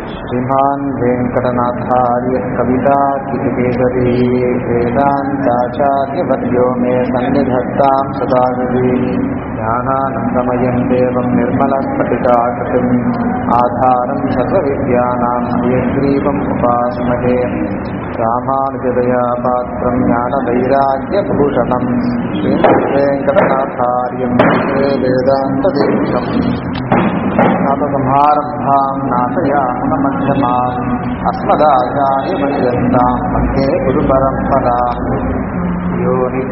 श्रीमान् वेङ्कटनाथार्य कविताकिकेसरी वेदान्ताचार्यवर्यो मे सन्निधत्तां सदा हृदि ज्ञानानन्दमयं देवं निर्मलस्फटिकाकृतिम् आधारं सर्वविद्यानां हयग्रीवम् उपास्महे रामानुजदया पात्रं ज्ञानवैराग्यभूषणं श्रीमद्वेङ्कटनाथार्यं वेदान्तदेशम् नाथसंहारम्भां नाथयामुनमध्यमाम् अस्मदाचार्यपर्यन्तां मध्ये गुरुपरम्पराम् यो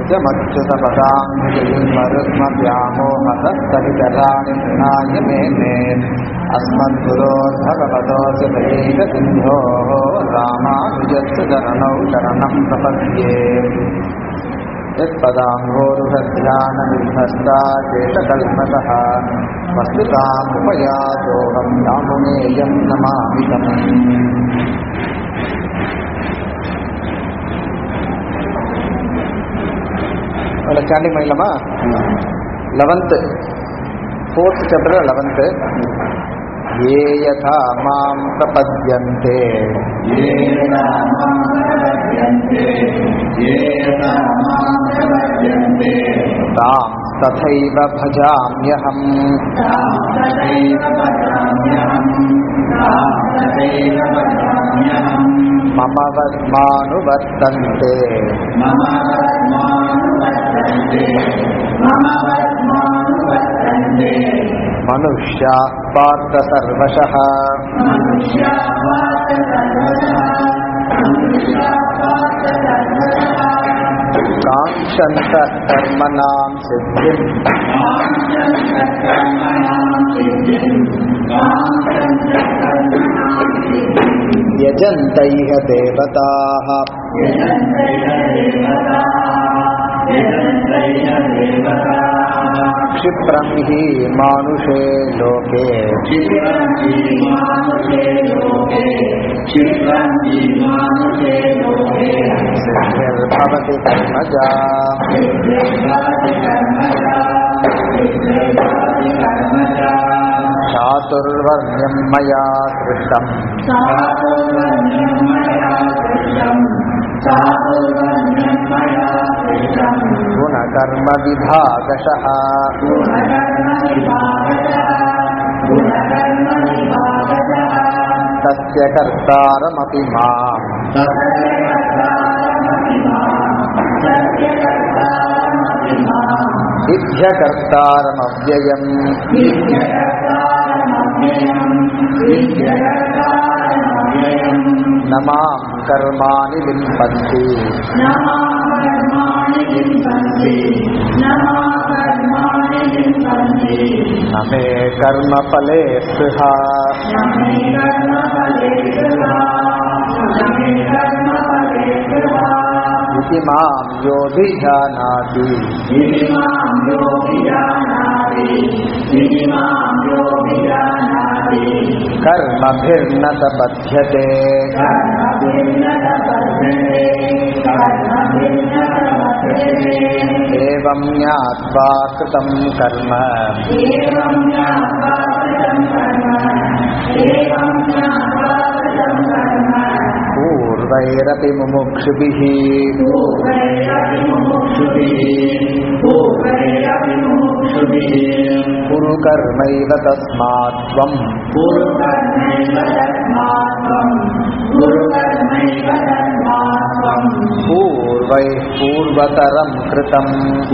नित्यमच्युतपदाम्बुजयुन्मरुत्मव्यामोहतस्तहितराणि कृणाय मेने अस्मद्गुरोर्भगवतोऽस्य दयैकसिन्धोः रामानुजस्य चरणौ शरणं प्रपद्ये यत्पदाम्भोरुहध्यानविध्वस्ता चेतकल्मषः वस्तुतामुपयातोऽहं यामुनेयं नमामि तम् ஸ்டாண்டிங் பண்ணிடலாமா லெவன்த்து ஃபோர்த் சாப்டர் லெவன்த்து ये यथा मां प्रपद्यन्ते ये रामां प्रपद्यन्ते ये रामां प्रपद्यन्ते तां तथैव भजाम्यहम् तां तथैव भजाम्यहम् तां तथैव भजाम्यहम् मम वद्मानुवर्तन्ते मम वर्त्मानुवर्तन्ते मम वर्त्मानुवर्तन्ते मनुष्या पार्थ सर्वशः मनुष्या पार्थ सर्वशः मनुष्या पार्थ सर्वशः काङ्क्षन्त कर्मणां सिद्धिम् यजन्त इह देवताः क्षिप्रं हि मानुषे लोके सिद्धिर्भवति कर्मजा चातुर्वर्ण्यं मया सृष्टम् गुणकर्मविभागशः तस्य कर्तारमपि माम् विध्यकर्तारमव्ययम् न मां कर्माणि लिम्पन्ति न मे कर्मफले स्पृहा इति मां योऽभिजानाति कर्मभिर्न स बध्यते एवं ज्ञात्वा कृतं कर्म पूर्वैरपि मुमुक्षुभिः कुरु कर्मैव तस्मात् त्वम् पूर्वैः पूर्वतरं कृतम्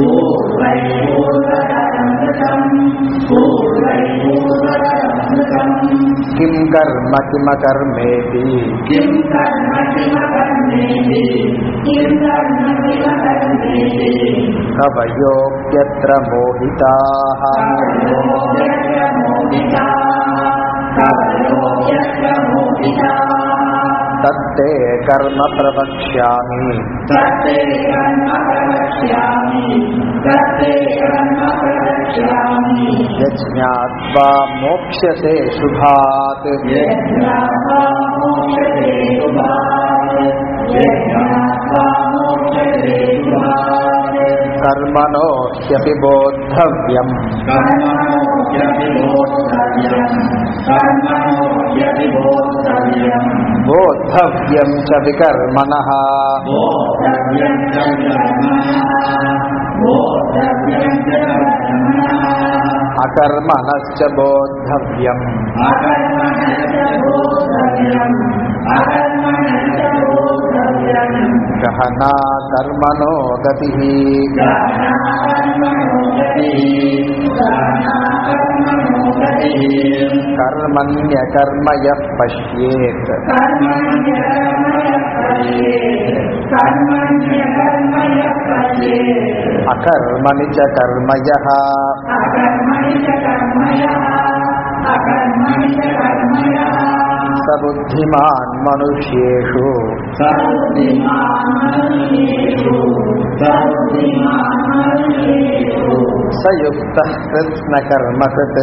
किं कर्म किमकर्मेति किं कर्म किमकर्मेति किं कर्म किमकर्मेति कवयोऽप्यत्र मोहिताः कवयोऽप्यत्र मोहिताः कवयोऽप्यत्र मोहिताः तत्ते कर्म प्रवक्ष्यामि तत्ते कर्म प्रवक्ष्यामि तत्ते कर्म प्रवक्ष्यामि यज्ञात्वा मोक्ष्यसे शुभात् यज्ञात्वा मोक्षते शुभात् यज्ञात्वा मोक्षते शुभात् कर्मणो ह्यपि बोद्धव्यम् कर्मणो यदि बोद्धव्यम् कर्मणो यदि बोद्धव्यम् बोद्धव्यम् बोद्धव्यं च विकर्मणः बोद्धव्यम् च कर्मणः बोद्धव्यम् च कर्मणः अकर्मणश्च बोद्धव्यम् अकर्मणश्च बोद्धव्यम् अकर्मणश्च बोद्धव्यम् गहना कर्मणो गतिः कर्मणो गतिः कर्मणो गतिः कर्मण्यकर्म यः पश्येत् कर्मण्यकर्मयः पश्येत् कर्मण्यकर्मयः पश्येत् अकर्मणि च कर्म यः अकर्मणि च कर्मयः अकर्मणि च कर्मयः स बुद्धिमान् मनुष्येषु सर्वबुद्धिमान् मनुष्येषु सर्वबुद्धिमान् मनुष्येषु स युक्तः कृत्स्नकर्मकृत्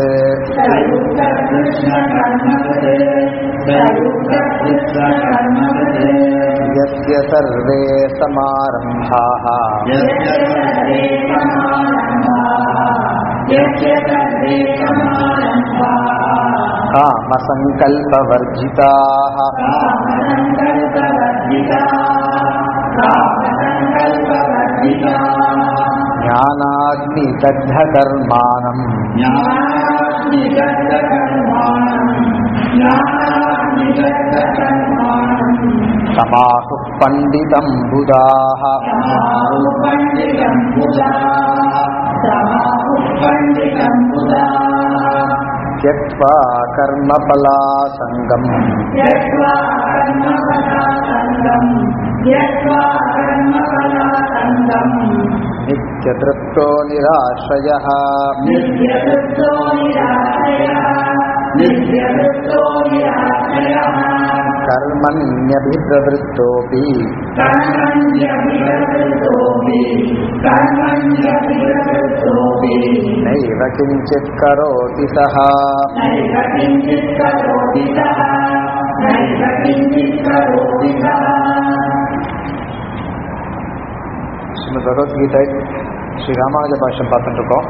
यस्य सर्वे समारम्भाः कामसङ्कल्पवर्जिताः ज्ञानाग्निदग्धकर्माणम् समाहुः पण्डितम् बुधाः पण्डितम् बुधा पण्डितम् बुधा त्यक्त्वा कर्मफलासङ्गम् यत्त्वा कर्मफलासङ्गम् यत्त्वा कर्मफलासङ्गम् नित्यतृप्तो निराश्रयः नित्यतृप्तो निराश्रयः नित्यतृप्तो निराश्रयः कर्मण्यभिप्रवृत्तोऽपि कर्मण्यभिवृतोऽपि कर्मण्यभिवृतोऽपि नैव किञ्चित् करोति सः नैव किञ्चित् करोति सः नैव किञ्चित् करोति सः ஸ்ரீமத் பகவத்கீதை ஸ்ரீ ராமானுஜ பாஷ்யம் பார்த்துட்டு இருக்கோம்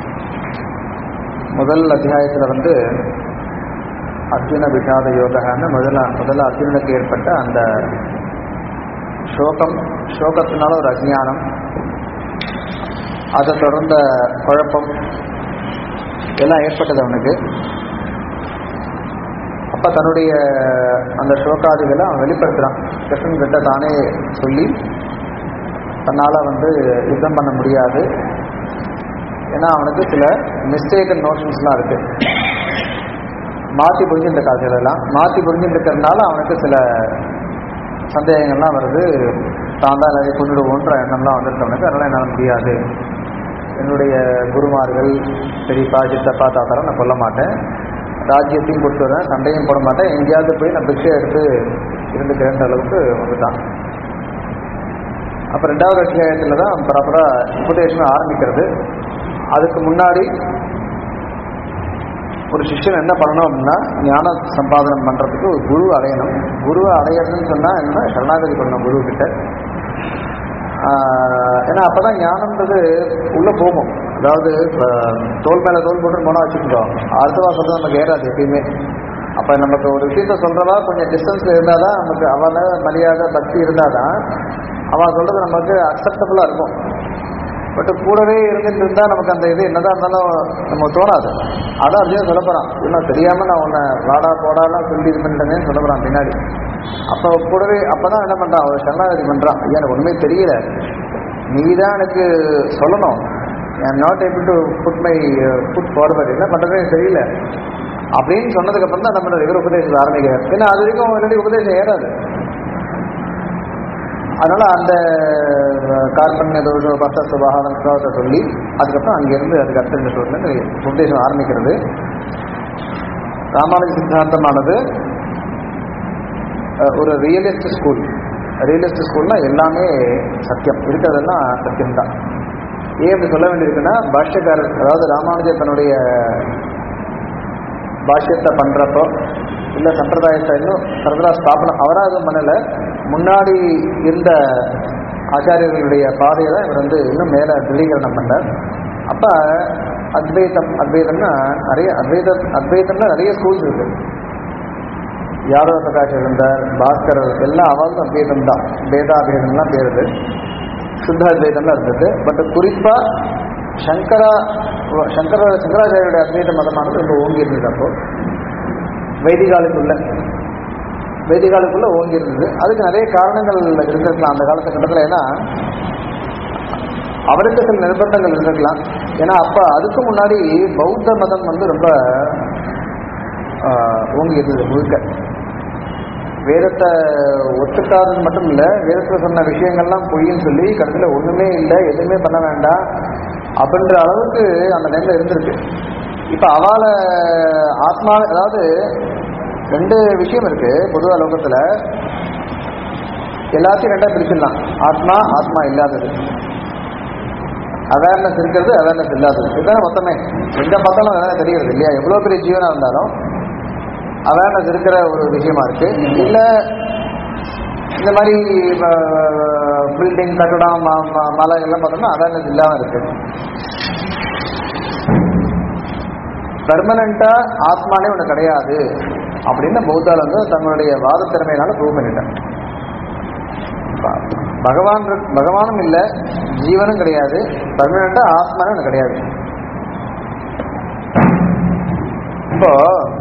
முதல் அத்தியாயத்தில் வந்து அர்ஜுன விஷாத யோகன்னு முதல்ல முதல்ல அர்ஜுனனுக்கு ஏற்பட்ட அந்த சோகம் சோகத்தினால ஒரு அஜ்ஞானம் அதை தொடர்ந்த குழப்பம் எல்லாம் ஏற்பட்டது அவனுக்கு அப்போ தன்னுடைய அந்த சோகாதிகளை அவன் வெளிப்படுத்துகிறான் கிருஷ்ணன் கிட்ட தானே சொல்லி தன்னால் வந்து யுத்தம் பண்ண முடியாது ஏன்னா அவனுக்கு சில மிஸ்டேக்கன் நோஷன்ஸ்லாம் இருக்குது மாற்றி புரிஞ்சுட்டு காசுகளெல்லாம் மாற்றி புரிஞ்சுட்டு இருக்கிறதுனால அவனுக்கு சில சந்தேகங்கள்லாம் வருது தான் தான் நிறைய கொண்டுடுவோன்ற எண்ணம்லாம் வந்துட்டு அவனுக்கு அதனால் என்னால் முடியாது என்னுடைய குருமார்கள் பெரியப்பா சித்தப்பா தாத்தாரம் நான் கொல்ல மாட்டேன் ராஜ்யத்தையும் கொடுத்துறேன் சண்டையும் போட மாட்டேன் எங்கேயாவது போய் நான் பிக்ஷை எடுத்து இருந்துக்கிறேன்ற அளவுக்கு வந்துட்டான் அப்போ ரெண்டாவது அத்தியாயத்தில் தான் ப்ராப்பராக உபதேசம் ஆரம்பிக்கிறது அதுக்கு முன்னாடி ஒரு சிஷ்யன் என்ன பண்ணணும் அப்படின்னா ஞான சம்பாதனம் பண்ணுறதுக்கு ஒரு குரு அடையணும் குருவை அடையிறதுன்னு சொன்னால் என்ன சரணாகதி பண்ணணும் குரு கிட்ட ஆஹ் ஏன்னா அப்போ தான் ஞானம்ன்றது உள்ளே போகும் அதாவது இப்ப தோல் மேலே தோல் போட்டு போனால் வச்சுக்கிட்டோம் அடுத்தவா சொல்கிறது நமக்கு ஏறாது எப்பயுமே அப்போ நமக்கு ஒரு விஷயத்த சொல்கிறவா கொஞ்சம் டிஸ்டன்ஸில் இருந்தால் தான் நமக்கு அவளை மரியாதை பக்தி இருந்தால் தான் அவன் சொல்கிறது நமக்கு அக்செப்டபுளாக இருக்கும் பட் கூடவே இருந்துட்டு இருந்தால் நமக்கு அந்த இது என்னதான் இருந்தாலும் நம்ம தோணாது அதான் அர்ஜுன் சொல்ல போகிறான் இன்னும் தெரியாமல் நான் உன்னை வாடா போடாலாம் சொல்லி இது பண்ணிட்டேன்னு சொல்ல போகிறான் பின்னாடி அப்போ கூடவே அப்போ தான் என்ன பண்ணுறான் அவர் சரணாகதி பண்ணுறான் ஐயா எனக்கு ஒன்றுமே தெரியல நீ தான் எனக்கு சொல்லணும் I am not able to put my foot forward என்ன பண்ணுறதே தெரியல அப்படின்னு சொன்னதுக்கப்புறம் தான் நம்மளோட இவர் உபதேசத்தை ஆரம்பிக்கிறார் ஏன்னா அது வரைக்கும் முன்னாடி உபதேசம் ஏறாது அதனால அந்த கார்பண்ய தோஷ பத்த சுபாவம் சுபாவத்தை சொல்லி அதுக்கப்புறம் அங்கிருந்து அதுக்கு அடுத்த இந்த சொல்ல உபதேசம் ஆரம்பிக்கிறது ராமானுஜ சித்தாந்தமானது அஹ், ஒரு ரியலிஸ்ட் ஸ்கூல் ரியலிஸ்ட் ஸ்கூல்னா எல்லாமே சத்தியம் இருக்கிறதெல்லாம் சத்தியம்தான் ஏன் அப்படி சொல்ல வேண்டியிருக்குன்னா பாஷ்யக்காரர் அதாவது ராமானுஜர் தன்னுடைய பாஷ்யத்தை பண்ணுறப்போ இல்லை சம்பிரதாயத்தை இன்னும் சரதரா ஸ்தாபனம் அவராக எதுவும் பண்ணலை முன்னாடி இருந்த ஆச்சாரியர்களுடைய பாதையை தான் இவர் வந்து இன்னும் மேலே திருடீகரணம் பண்ணார் அப்போ அத்வைத்தம் அத்வைதம்னா நிறைய அத்வைதம் அத்வைதம்னா நிறைய ஸ்கூல்ஸ் இருக்கு யாதவ பிரகாஷ் இருந்தார் பாஸ்கரர் எல்லாம் அவள் அத்வைதம் தான் வேதாபேதம்லாம் பேருது சுத்த அத்வைதம்லாம் இருந்தது பட் குறிப்பா சங்கரா சங்கர சங்கராச்சாரியுடைய அத்வைத மதமானது ரொம்ப ஓங்கி இருந்தது அப்போ வைதிகாலுக்குள்ள வைதிகாலுக்குள்ள ஓங்கி இருந்தது அதுக்கு நிறைய காரணங்கள் இருந்திருக்கலாம் அந்த காலகட்டத்தில் ஏன்னா அவருக்கு சில நிர்பந்தங்கள் இருந்திருக்கலாம் ஏன்னா அப்ப அதுக்கு முன்னாடி பௌத்த மதம் வந்து ரொம்ப ஆஹ், ஓங்கி இருந்தது முழுக்க வேதத்தை ஒத்துக்காதது மட்டும் இல்ல வேதத்தில் சொன்ன விஷயங்கள்லாம் பொய்ன்னு சொல்லி கடைசியில் ஒண்ணுமே இல்லை எதுவுமே பண்ண வேண்டாம் அப்படின்ற அளவுக்கு அந்த டைம்ல இருந்திருக்கு இப்ப அவளை ஆத்மா அதாவது ரெண்டு விஷயம் இருக்கு பொதுவா லோகத்துல எல்லாத்தையும் ரெண்டா பிரிச்சிடலாம் ஆத்மா ஆத்மா இல்லாதது அவேர்னஸ் இருக்கிறது அவேர்னஸ் இல்லாதது இதுதான் மொத்தமே எங்க பார்த்தாலும் அதெல்லாம் தெரியுது இல்லையா எவ்வளவு பெரிய ஜீவனா இருந்தாலும் அவேர்னஸ் இருக்கிற ஒரு விஷயமா இருக்கு இல்ல இந்த மாதிரி பில்டிங் கட்டடம் ம- ம- மலை எல்லாம் பார்த்தோம்னா அவேர்னஸ் இல்லாம இருக்கு பெர்மனண்டா ஆத்மானே ஒன்று கிடையாது அப்படின்னு பௌத்தால் வந்து தங்களுடைய வாத திறமையினால ப்ரூவ் பண்ணிட்டாங்க ப- பகவான் இருக்- பகவானும் இல்லை ஜீவனும் கிடையாது பர்மனண்டா ஆத்மானும் ஒன்று கிடையாது இப்போ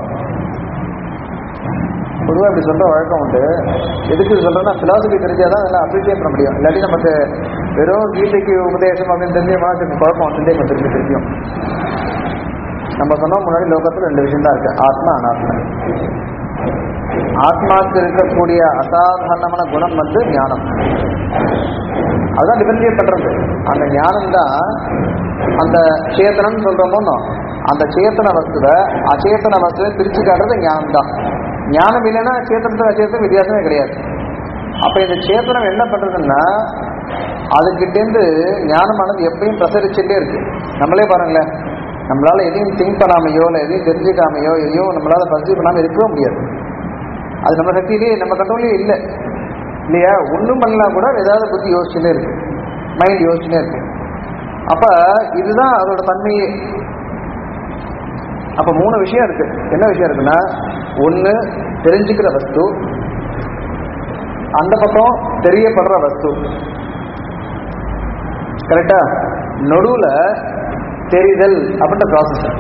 பொதுவாக இப்படி சொல்ற வழக்கம் உண்டு எதுக்கு இது சொல்றேன்னா பிலாசபி தெரிஞ்சாதான் அதெல்லாம் அப்ரிஷியேட் பண்ண முடியும் இல்லாட்டி நமக்கு வெறும் கீதைக்கு உபதேசம் அப்படின்னு தெரிஞ்சோம்னா கொஞ்சம் குழப்பம் வந்துட்டே கொஞ்சம் திருப்பி தெரியும் நம்ம சொன்னோம் முன்னாடி லோகத்துல ரெண்டு விஷயம் தான் இருக்கு ஆத்மா அனாத்மா ஆத்மாவுக்கு இருக்கக்கூடிய அசாதாரணமான குணம் வந்து ஞானம் அதுதான் டிஃபரன்ஷியேட் பண்றது அந்த ஞானம் தான் அந்த சேத்தனம் சொல்றோமோ அந்த சேத்தன வஸ்துவை அச்சேத்தன வஸ்துவை பிரிச்சு காட்டுறது ஞானம் தான் ஞானம் இல்லைன்னா சேத்தனத்துக்கு அச்சேத்தனம் வித்தியாசமே கிடையாது அப்ப இந்த சேத்தனம் என்ன பண்றதுன்னா அதுகிட்டேருந்து ஞானமானது எப்பயும் பிரசரிச்சுட்டே இருக்கு நம்மளே பாருங்களேன் நம்மளால எதையும் திங்க் பண்ணாமையோ இல்லை எதையும் தெரிஞ்சுக்காமையோ எதையும் நம்மளால பர்சீவ் பண்ணாம இருக்கவே முடியாது அது நம்ம சக்தியிலேயே நம்ம கண்ட்ரோலே இல்லை இல்லையா ஒன்றும் பண்ணலாம் கூட ஏதாவது புத்தி யோசிச்சுட்டே இருக்கு மைண்ட் யோசிச்சுட்டே இருக்கு அப்ப இதுதான் அதோட தன்மையே அப்ப மூணு விஷயம் இருக்கு என்ன விஷயம் இருக்குன்னா ஒண்ணு தெரிஞ்சுக்கிற வஸ்து அந்த பக்கம் தெரியப்படுற வஸ்து கரெக்டா நடுவுல தெரிதல் அப்படின்ற ப்ராசஸ் இருக்கு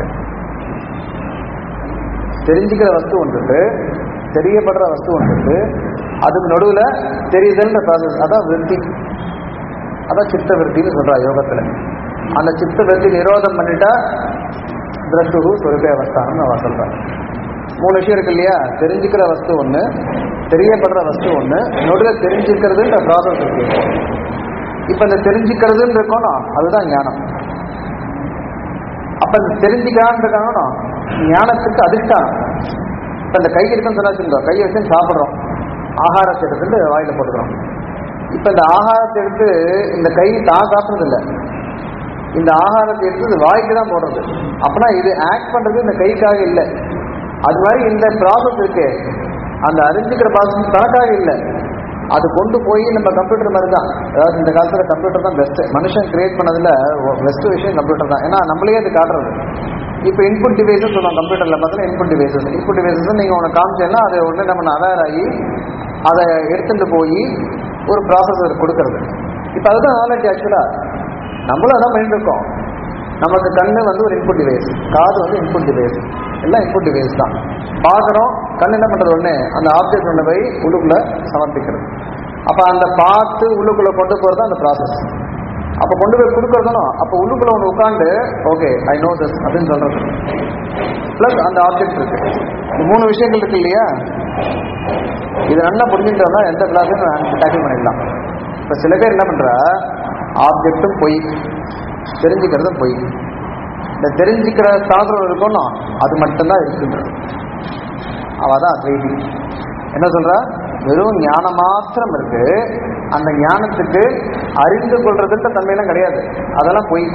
தெரிஞ்சுக்கிற வஸ்து ஒன்று இருக்கு தெரியப்படுற வஸ்து ஒன்று இருக்கு அதுக்கு நடுவுல தெரிதல்ன்ற ப்ராசஸ் அதான் விருத்தி அதான் சித்த விருத்தின்னு சொல்றா யோகத்துல அந்த சித்த விருத்தி நிரோதம் பண்ணிட்டா திரஷ்டு சொருபே அவஸ்தானம் அவ சொல்றான் மூணு விஷயம் இருக்கு இல்லையா தெரிஞ்சுக்கிற வஸ்து ஒண்ணு தெரியப்படுற வஸ்து ஒண்ணு நடுவுல தெரிஞ்சுக்கிறதுன்ற ப்ராசஸ் இருக்கு இப்ப இந்த தெரிஞ்சுக்கிறதுன்னு இருக்கணும் அதுதான் ஞானம் அப்ப இந்த தெரிஞ்சுக்கிறான்னு இருக்காங்கன்னா ஞானத்துக்கு அதிஷ்டானம் இப்ப இந்த கை இருக்குன்னு சொன்னா வச்சுக்கோ கை வச்சு சாப்பிடுறோம் ஆகாரத்தை எடுத்துட்டு வாயில போட்டுக்கிறோம் இப்ப இந்த ஆகாரத்தை எடுத்து இந்த கை தான் சாப்பிடுறது இல்ல இந்த ஆகாரத்தை எடுத்து இது வாய்க்கு தான் போடுறது அப்பனா இது ஆக்ட் பண்றது இந்த கைக்காக இல்லை அது மாதிரி இந்த ப்ராசஸ் இருக்கு அந்த அறிஞ்சுக்கிற ப்ராசஸ் தனக்காக இல்லை அது கொண்டு போய் நம்ம கம்ப்யூட்டர் மாதிரி தான் அதாவது இந்த காலத்துல கம்ப்யூட்டர் தான் பெஸ்ட் மனுஷன் கிரியேட் பண்ணதுல பெஸ்ட் விஷயம் கம்ப்யூட்டர் தான் ஏன்னா நம்மளே அது காட்டுறது இப்போ இன்புட் டிவைசஸ் சொல்லுவோம் கம்ப்யூட்டர்ல பார்த்தா இன்புட் டிவைசஸ் இன்புட் டிவைசஸ் நீங்க உனக்கு காமிச்சேன்னா அதை உடனே நம்ம அவேர் ஆகி அதை எடுத்துட்டு போய் ஒரு ப்ராசஸர் கொடுக்கறது இப்போ அதுதான் நாலேஜ் ஆக்சுவலா நம்மளும் அதான் பண்ணிட்டு இருக்கோம் நமக்கு கண்ணு வந்து ஒரு இன்புட் டிவைஸ் காது வந்து இன்புட் டிவைஸ் எல்லாம் இன்புட் டிவைஸ் தான் பார்க்குறோம் கண் என்ன பண்றது ஒண்ணு அந்த ஆப்ஜெக்ட் ஒன்று போய் உள்ளுக்குள்ள சமர்ப்பிக்கிறது அப்ப அந்த பார்த்து உள்ளுக்குள்ள கொண்டு போறது அந்த ப்ராசஸ் அப்ப கொண்டு போய் கொடுக்கறதும் அப்ப உள்ளுக்குள்ள ஒன்று உட்காந்து ஓகே ஐ நோ திஸ் அப்படின்னு சொல்றது பிளஸ் அந்த ஆப்ஜெக்ட் இருக்கு இந்த மூணு விஷயங்கள் இருக்கு இல்லையா இது நல்லா புரிஞ்சுட்டோம்னா எந்த கிளாஸையும் டேக்கிள் பண்ணிடலாம் இப்ப சில பேர் என்ன பண்றா ஆப்ஜெக்டும் பொய் தெரிஞ்சுக்கிறதும் பொய் இந்த தெரிஞ்சுக்கிற சாதனம் இருக்கணும் அது மட்டும்தான் இருக்குன்றது அவ தான் அத்வைதி என்ன சொல்றா வெறும் ஞானம் மாத்திரம் இருக்கு அந்த ஞானத்துக்கு அறிந்து கொள்றதுன்ற தன்மையெல்லாம் கிடையாது அதெல்லாம் பொய்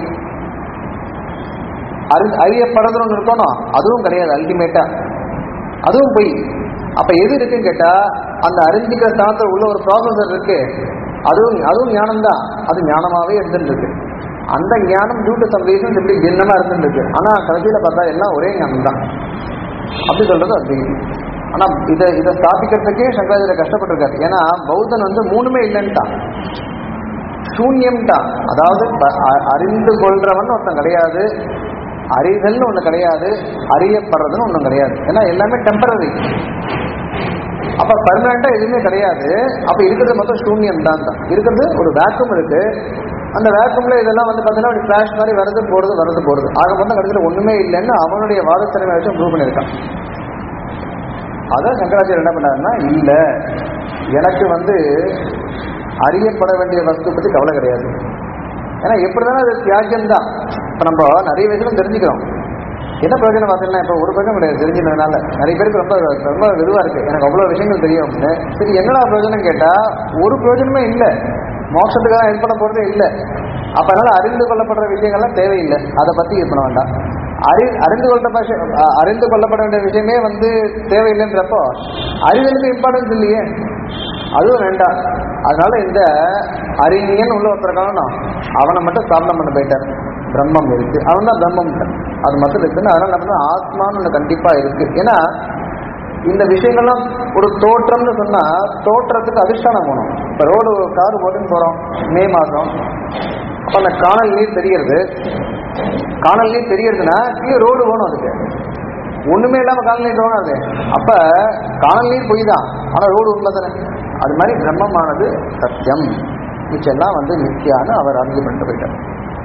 அறி அறியப்படுறது ஒன்று இருக்கணும் அதுவும் கிடையாது அல்டிமேட்டா அதுவும் பொய் அப்ப எது இருக்குன்னு கேட்டா அந்த அறிஞ்சிக்கிற ஸ்தானத்தில் உள்ள ஒரு ப்ராசஸர் இருக்கு அதுவும் அதுவும் ஞானம் தான் அது ஞானமாவே இருந்துட்டு இருக்கு அந்த ஞானம் டியூ டு சம் ரீசன்ஸ் எப்படி பின்னமா இருந்துட்டு இருக்கு ஆனா கடைசியில பார்த்தா எல்லாம் ஒரே ஞானம் தான் அப்படி சொல்றது அத்வைதி ஆனா இதை இதை ஸ்தாபிக்கிறதுக்கே சங்கராச்சாரிய கஷ்டப்பட்டிருக்காரு ஏன்னா பௌத்தன் வந்து மூணுமே இல்லைன்ட்டான் சூன்யம்ட்டான் அதாவது ப- அ- அறிந்து கொள்றவன் ஒருத்தன் கிடையாது அறிதல்னு ஒண்ணு கிடையாது அறியப்படுறதுன்னு ஒண்ணும் கிடையாது ஏன்னா எல்லாமே டெம்பரரி அப்ப பர்மனண்டா எதுவுமே கிடையாது அப்ப இருக்கிறது மொத்தம் சூன்யம் தான் தான் இருக்கிறது ஒரு வேக்கம் இருக்கு அந்த வேக்கம்ல இதெல்லாம் வந்து பார்த்தீங்கன்னா ஒரு ஃபிளாஷ் மாதிரி வருது போறது வருது போறது ஆக மொத்தம் கடைசியில் ஒண்ணுமே இல்லைன்னு அவனுடைய வாதத்திறமை வச்சு ப்ரூவ் பண்ணியிருக்கான் அதான் சங்கராச்சாரியர் என்ன பண்ணாருன்னா இல்ல எனக்கு வந்து அறியப்பட வேண்டிய வஸ்து பத்தி கவலை கிடையாது ஏன்னா எப்படிதானே அது தியாகியம் தான் இப்ப நம்ம நிறைய விஷயம் தெரிஞ்சுக்கிறோம் என்ன பிரயோஜனம் பார்த்தீங்கன்னா இப்போ ஒரு பிரயோஜனம் கிடையாது தெரிஞ்சதுனால நிறைய பேருக்கு ரொம்ப ரொம்ப இதுவாக இருக்கு எனக்கு அவ்வளோ விஷயங்கள் தெரியும் அப்படின்னு சரி என்னடா பிரயோஜனம் கேட்டால் ஒரு பிரயோஜனமே இல்லை மோட்சத்துக்காக ஏற்பட போகிறதே இல்லை அப்ப அதனால அறிந்து கொள்ளப்படுற விஷயங்கள்லாம் தேவையில்லை அதை பற்றி இது பண்ண வேண்டாம் அறி அறிந்து கொள்ள அறிந்து கொள்ளப்பட வேண்டிய விஷயமே வந்து தேவையில்லைன்றப்போ அறிதலுக்கு இம்பார்ட்டன்ஸ் இல்லையே அதுவும் வேண்டாம் அதனால இந்த அறிஞன் உள்ள ஒருத்தர் காரணம் அவனை மட்டும் ஸ்தாபனம் பண்ண போயிட்டார் பிரம்மம் இருக்கு அவன் தான் பிரம்மம் அது மட்டும் இருக்குன்னு அதனால நம்ம ஆத்மான்னு ஒண்ணு கண்டிப்பா இருக்கு ஏன்னா இந்த விஷயங்கள்லாம் ஒரு தோற்றம்னு சொன்னா தோற்றத்துக்கு அதிர்ஷ்டானம் போகணும் இப்ப ரோடு கார் போட்டுன்னு போறோம் மே மாசம் அப்ப அந்த காணல் நீர் தெரியறது காணல் நீர் தெரியறதுன்னா கீழே ரோடு போகணும் அதுக்கு ஒண்ணுமே இல்லாம காணல் நீர் தோணாது அப்ப காணல் நீர் பொய் தான் ஆனா ரோடு உண்மை தானே அது மாதிரி பிரம்மமானது சத்தியம் மிச்செல்லாம் வந்து நித்தியான்னு அவர் அறிஞ்சு பண்ணிட்டு போயிட்டார்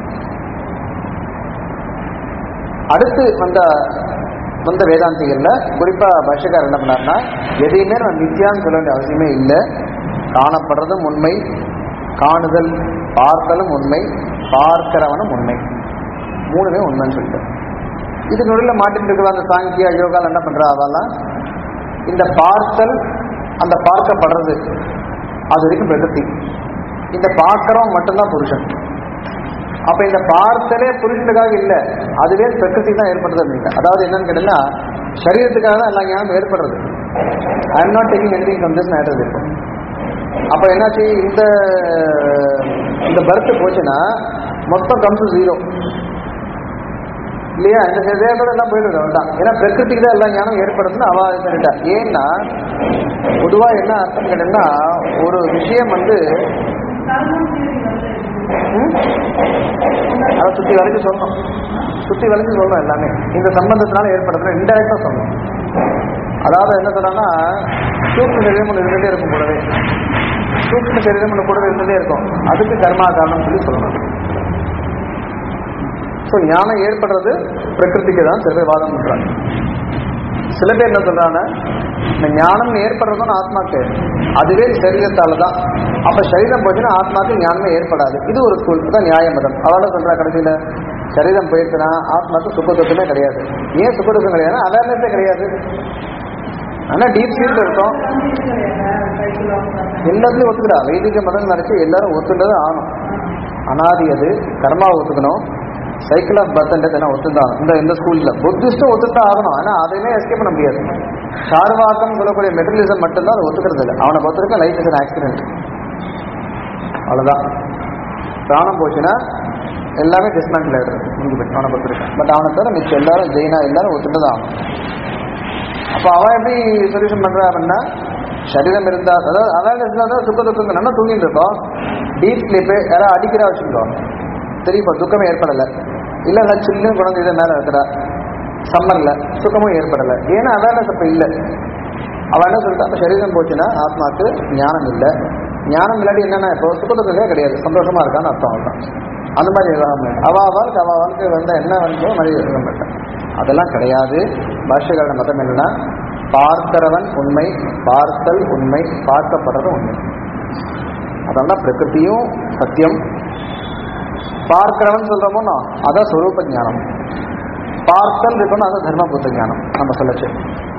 அடுத்து வந்த வந்த வேதாந்திகள்ல குறிப்பா பாஷக்காரர் என்ன பண்ணார்னா எதையுமே நம்ம நித்தியான்னு சொல்ல வேண்டிய அவசியமே இல்லை காணப்படுறதும் உண்மை காணுதல் பார்த்தலும் உண்மை பார்க்கிறவனும் உண்மை மூணுமே உண்மைன்னு சொல்லிட்டு இது நடுவில் மாட்டிட்டு இருக்கிற அந்த சாங்கியா யோகால என்ன பண்றா அவெல்லாம் இந்த பார்த்தல் அந்த பார்க்கப்படுறது அது வரைக்கும் பிரகிருதி இந்த பார்க்கிறவன் மட்டும்தான் புருஷன் அப்ப இந்த பார்த்தலே புருஷனுக்காக இல்ல அதுவே பிரகிருதி தான் ஏற்படுறது அப்படிங்க அதாவது என்னன்னு கேட்டீங்கன்னா சரீரத்துக்காக தான் எல்லா ஞானம் ஏற்படுறது I am not taking anything from this matter இப்போ அப்ப என்னாச்சு இந்த இந்த பர்த் போச்சுன்னா மொத்தம் கம்ஸ் ஜீரோ இல்லையா இந்த தேவதை எல்லாம் போயிடுது அவள்தான் ஏன்னா பிரகிருதிக்கு தான் எல்லா ஞானம் ஏற்படுதுன்னு அவ இது பண்ணிட்டா ஏன்னா பொதுவா என்ன அர்த்தம் கேட்டீங்கன்னா ஒரு விஷயம் வந்து ம்? அதை சுத்தி வளைச்சு சொல்லணும் சுத்தி வளைச்சு சொல்லணும் எல்லாமே இந்த சம்பந்தத்தினால ஏற்படுத்துற இன்டெரக்டா சொல்லணும் அதாவது என்ன சொல்றாங்கன்னா சூக்ம சரீரம் ஒன்று இருந்துட்டே இருக்கும் கூடவே சூக்ம சரீரம் ஒன்று கூடவே இருந்துட்டே இருக்கும் அதுக்கு கர்மா காரணம் சொல்லி சொல்லணும் ஸோ ஞானம் ஏற்படுறது பிரகிருதிக்கு தான் சில பேர் வாதம் பண்றாங்க சில பேர் என்ன சொல்றாங்க இந்த ஞானம் ஏற்படுறதும் ஆத்மாக்கு அதுவே சரீரத்தால தான் அப்ப சரீரம் போச்சுன்னா ஆத்மாக்கு ஞானமே ஏற்படாது இது ஒரு ஸ்கூல் தான் நியாய மதம் அவள சொல்றா கடைசியில சரீரம் போயிருச்சுன்னா ஆத்மாக்கு சுக துக்கமே கிடையாது ஏன் சுக துக்கம் கிடையாது அவேர்னஸே கிடையாது ஆனா டீப் ஸ்லீப் இருக்கும் எல்லாத்துலயும் ஒத்துக்கிறா வைதிக மதம் நினைச்சு எல்லாரும் ஒத்துண்டது ஆகணும் அனாதி அது கர்மா ஒத்துக்கணும் சைக்கிள் ஆஃப் பர்த்ன்றது என்ன ஒத்துதான் இந்த இந்த ஸ்கூல்ல புத்திஸ்டும் ஒத்துத்தான் ஆகணும் ஆனா அதையுமே எஸ்கேப் பண்ண முடியாது சார்வாக்கம் சொல்லக்கூடிய மெட்டலிசம் மட்டும்தான் அதை ஒத்துக்கிறது இல்லை அவனை பொறுத்திருக்க லைஃப் இஸ் ஆக்சிடென்ட் அவ்வளவுதான் பிராணம் போச்சுன்னா எல்லாமே டிஸ்மேண்டில் ஆயிடுறது முடிஞ்சு போய் அவனை பொறுத்திருக்கேன் பட் அவனை தவிர மிச்சம் எல்லாரும் ஜெயினா எல்லாரும் ஒத்துட்டு தான் ஆகணும் அப்போ அவன் எப்படி சொல்யூஷன் பண்றா அப்படின்னா சரீரம் இருந்தா அதாவது அவேர்னஸ் இருந்தால் தான் சுக்க துக்கம் நல்லா தூங்கிட்டு இருக்கோம் டீப் ஸ்லீப்பு யாராவது அடிக்கிறா வச்சுக்கோ தெரியுமா துக்கமே ஏற்படலை இல்லை நான் சின்ன குழந்தை இதை மேலே இருக்கிறா சம்மர்ல சுத்தமும் ஏற்படலை ஏன்னா அவேர்னஸ் அப்போ இல்லை அவன் என்ன சொல்லிட்டு அந்த சரீரம் போச்சுன்னா ஆத்மாக்கு ஞானம் இல்லை ஞானம் இல்லாட்டி என்னன்னா இப்போ சுக்க துக்கங்களே கிடையாது சந்தோஷமா இருக்கான்னு அர்த்தம் அவ்வளோதான் அந்த மாதிரி எல்லாமே அவ வாழ்க்கை அவ வாழ்க்கை வந்த என்ன வந்து மாதிரி இருக்க மாட்டேன் அதெல்லாம் கிடையாது பாஷ்யகார மதம் என்னன்னா பார்க்கிறவன் உண்மை பார்த்தல் உண்மை பார்க்கப்படுறது உண்மை அதெல்லாம் பிரகிருதியும் சத்தியம் பார்க்கிறவன் சொல்றோமோ அதான் சொரூப ஞானம் பார்த்தல் இருக்கணும் அது தர்மபுத்த ஞானம் நம்ம சொல்லச்சு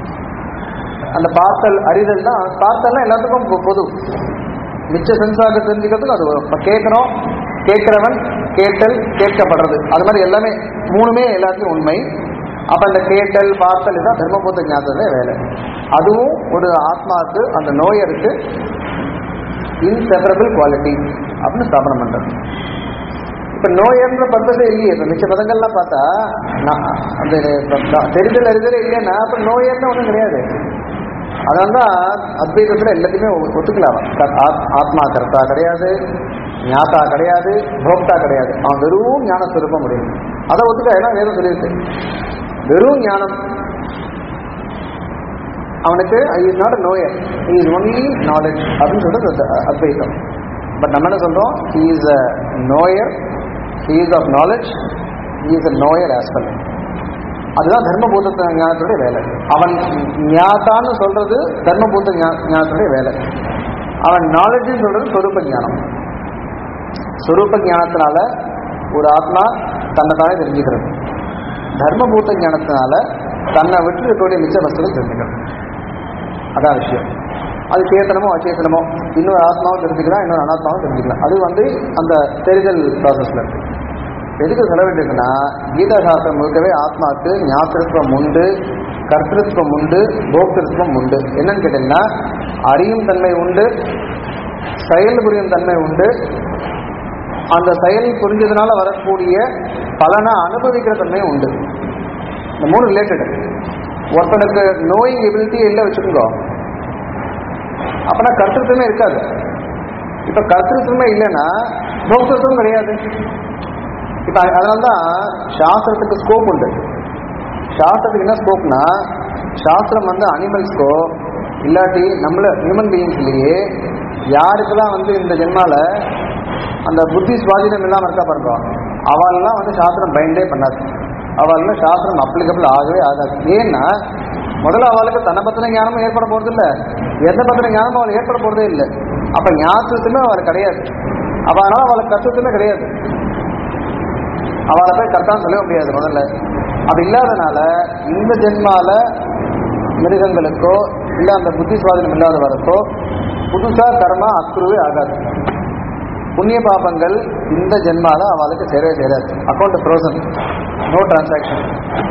அந்த பார்த்தல் அறிதல் தான் பார்த்தல்னா எல்லாத்துக்கும் பொ- பொது மிச்ச சென்சாக தெரிஞ்சுக்கிறதுக்கு அது வரும் இப்போ கேட்குறோம் கேட்கிறவன் கேட்டல் கேட்கப்படுறது அது மாதிரி எல்லாமே மூணுமே எல்லாத்தையும் உண்மை அப்ப அந்த கேட்டல் பார்த்தல் இதான் தர்மபுத்த ஞானத்தே வேலை அதுவும் ஒரு ஆத்மாவுக்கு அந்த நோயருக்கு இன்செப்பரபிள் குவாலிட்டி அப்படின்னு ஸ்தாபனம் பண்றது இப்ப நோயன்ற பர்பஸே இல்லையே இப்ப மிச்ச பதங்கள்லாம் பார்த்தா நான் அந்த இப்ப தெரிதல் அறிதலே இல்லைன்னா அப்ப நோயர்னு ஒண்ணும் கிடையாது அதனால தான் அத்வைதத்தில் எல்லாத்தையுமே ஒ- ஒத்துக்கலாம் க- ஆத்- ஆத்மா கர்த்தா கிடையாது ஞாத்தா கிடையாது போக்தா கிடையாது அவன் வெறும் ஞான சுரூபம் முடியும் அதை ஒத்துக்க ஏன்னா வேதம் சொல்லியிருக்கு வெறும் ஞானம் அவனுக்கு is not knower is only knowledge அப்படின்னு சொல்றது அது அத்வைதம் பட் நம்ம என்ன சொல்றோம் he is a knower he is of knowledge he is a knower as well அதுதான் தர்மபூத ஞானத்துடைய வேலை அவன் ஞாத்தான்னு சொல்றது தர்மபூத ஞா- ஞானத்துடைய வேலை அவன் நாலேஜ் சொல்றது சொரூப ஞானம் சொரூப ஞானத்தினால ஒரு ஆத்மா தன்னை தானே தெரிஞ்சுக்கிறது தர்மபூத ஞானத்தினால தன்னை விட்டு இருக்கக்கூடிய மிச்ச வஸ்துவை தெரிஞ்சுக்கணும் அதான் விஷயம் அது சேத்தனமோ அச்சேத்தனமோ இன்னொரு ஆத்மாவும் தெரிஞ்சுக்கலாம் இன்னொரு அனாத்மாவும் தெரிஞ்சுக்கலாம் அது வந்து அந்த தெரிதல் ப்ராசஸ்ல இருக்கு எதுக்கு சொல்ல வேண்டியதுன்னா கீதா சாஸ்திரம் முழுக்கவே ஆத்மாவுக்கு ஞாத்திருத்துவம் உண்டு கர்த்திருத்துவம் உண்டு போக்திருத்துவம் உண்டு என்னன்னு கேட்டீங்கன்னா அறியும் தன்மை உண்டு செயல் புரியும் தன்மை உண்டு அந்த செயல் புரிஞ்சதுனால வரக்கூடிய பலனை அனுபவிக்கிற தன்மை உண்டு இந்த மூணு ரிலேட்டட் ஒருத்தனுக்கு நோயிங் எபிலிட்டி இல்லை வச்சுக்கோங்க அப்பனா கர்த்தத்துவமே இருக்காது இப்ப கர்த்தத்துவமே இல்லைன்னா போக்திருத்துவம் கிடையாது இப்ப அதனால தான் சாஸ்திரத்துக்கு ஸ்கோப் உண்டு சாஸ்திரத்துக்கு என்ன ஸ்கோப்னா சாஸ்திரம் வந்து அனிமல்ஸ்க்கோ இல்லாட்டி நம்மள ஹியூமன் பீயிங்ஸ்லயே யாருக்கெல்லாம் வந்து இந்த ஜென்மால அந்த புத்தி சுவாதீனம் இல்லாம இருக்கா பாருங்க அவள்லாம் வந்து சாஸ்திரம் பைண்டே பண்ணாது அவள்லாம் சாஸ்திரம் அப்ளிகபிள் ஆகவே ஆகாது ஏன்னா முதல்ல அவளுக்கு தன்னை பத்தின ஞானமும் ஏற்பட போறது இல்ல எந்த பத்தின ஞானமும் அவள் ஏற்பட போறதே இல்லை அப்ப ஞாபகத்துமே அவளுக்கு கிடையாது அவ அதனால அவளுக்கு கஷ்டத்துமே கிடையாது அவளை போய் கரெக்டாக சொல்ல முடியாது முதல்ல அது இல்லாதனால இந்த ஜென்மால மிருகங்களுக்கோ இல்லை அந்த புத்தி சுவாதீனம் இல்லாதவருக்கோ புதுசா கர்மா அக்ருவே ஆகாது புண்ணிய பாபங்கள் இந்த ஜென்மால அவளுக்கு சேரவே சேராது அக்கௌண்ட் ஃப்ரோசன் நோ டிரான்சாக்ஷன்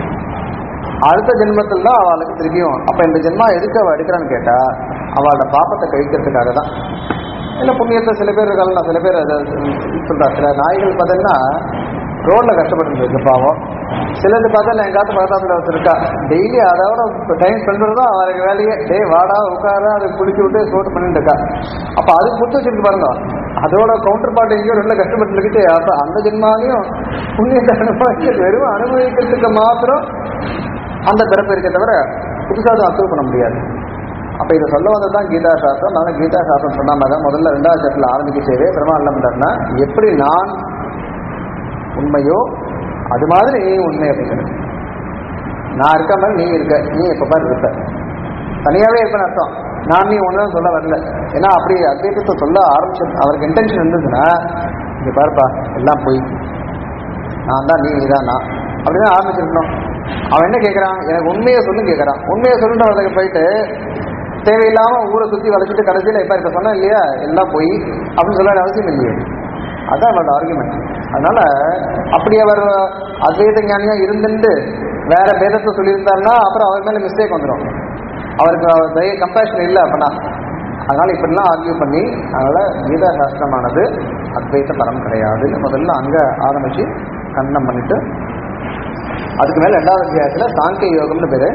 அடுத்த ஜென்மத்தில் தான் அவளுக்கு திருப்பியும் அப்ப இந்த ஜென்மா எதுக்கு அவள் எடுக்கிறான்னு கேட்டா அவளோட பாப்பத்தை கழிக்கிறதுக்காக தான் இல்ல புண்ணியத்தை சில பேர் இருக்காங்க சில பேர் அதை சொல்றா சில நாய்கள் பார்த்தீங்கன்னா ரோட்ல கஷ்டப்பட்டு இருக்கு பாவம் சிலது பார்த்தா என் காத்து பக்கத்துல ஒருத்தர் இருக்கா டெய்லி அதோட டைம் ஸ்பெண்ட் தான் அவருக்கு வேலையே டேய் வாடா உட்கார அதை குளிச்சு விட்டு சோட்டு பண்ணிட்டு இருக்கா அப்ப அது கொடுத்து வச்சிருக்கு பாருங்க அதோட கவுண்டர் பார்ட் எங்கேயோ ரெண்டு கஷ்டப்பட்டு இருக்கிட்டு அப்ப அந்த ஜென்மாலையும் புண்ணியத்தை அனுபவிக்க வெறும் அனுபவிக்கிறதுக்கு மாத்திரம் அந்த பிறப்பு இருக்க தவிர புதுசாக அதை அப்ரூவ் பண்ண முடியாது அப்ப இதை சொல்ல வந்தது தான் கீதா சாஸ்திரம் நான் கீதா சாஸ்திரம் சொன்ன மாதிரி தான் முதல்ல ரெண்டாவது சட்டில் ஆரம்பிக்க செய்வே பெருமாள் என்ன பண்றாருன்னா எப்படி நான் உண்மையோ அது மாதிரி நீ உண்மை அப்படிங்கிறது நான் இருக்க மாதிரி நீ இருக்க நீ எப்ப பாரு இருப்ப தனியாவே இருப்பேன்னு அர்த்தம் நான் நீ ஒண்ணுதான் சொல்ல வரல ஏன்னா அப்படி அத்வைத்தத்தை சொல்ல ஆரம்பிச்சு அவருக்கு இன்டென்ஷன் இருந்ததுன்னா இங்க பாருப்பா எல்லாம் போய் நான் தான் நீ நீதான் நான் அப்படின்னு ஆரம்பிச்சிருக்கணும் அவன் என்ன கேட்கறான் எனக்கு உண்மையை சொல்லு கேட்கறான் உண்மையை சொல்லுன்றதுக்கு போயிட்டு தேவையில்லாம ஊரை சுத்தி வளைச்சிட்டு கடைசியில இப்ப இப்ப சொன்னேன் இல்லையா எல்லாம் போய் அப்படின்னு சொல்ல வேண்டிய அவசியம் இல்லையே அதான் அவரோட ஆர்குமெண்ட் அதனால அப்படி அவர் அத்வைத ஞானியா இருந்துட்டு வேற பேதத்தை சொல்லியிருந்தாருன்னா அப்புறம் அவர் மேல மிஸ்டேக் வந்துடும் அவருக்கு அவர் தய கம்பேஷன் இல்லை அப்படின்னா அதனால இப்படிலாம் ஆர்கியூ பண்ணி அதனால கீதா சாஸ்திரமானது அத்வைத பரம் கிடையாதுன்னு முதல்ல அங்க ஆரம்பிச்சு கண்ணம் பண்ணிட்டு அதுக்கு மேல ரெண்டாவது அத்தியாயத்துல சாங்கிய யோகம்னு பேரு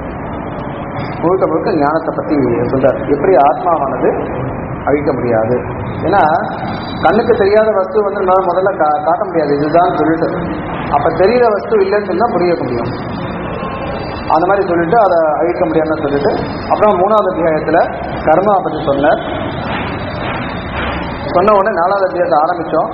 முழுக்க முழுக்க ஞானத்தை பத்தி சொல்றார் எப்படி ஆத்மாவானது அழிக்க முடியாது ஏன்னா கண்ணுக்கு தெரியாத வஸ்து வந்து நம்மளால முதல்ல கா- காட்ட முடியாது இதுதான் சொல்லிட்டு அப்ப தெரியிற வஸ்து இல்லைன்னு சொன்னா புரிய முடியும் அந்த மாதிரி சொல்லிட்டு அதை அழிக்க முடியாதுன்னு சொல்லிட்டு அப்புறம் மூணாவது அத்தியாயத்துல கர்மா பத்தி சொன்னார் சொன்ன உடனே நாலாவது அத்தியாயத்தை ஆரம்பிச்சோம்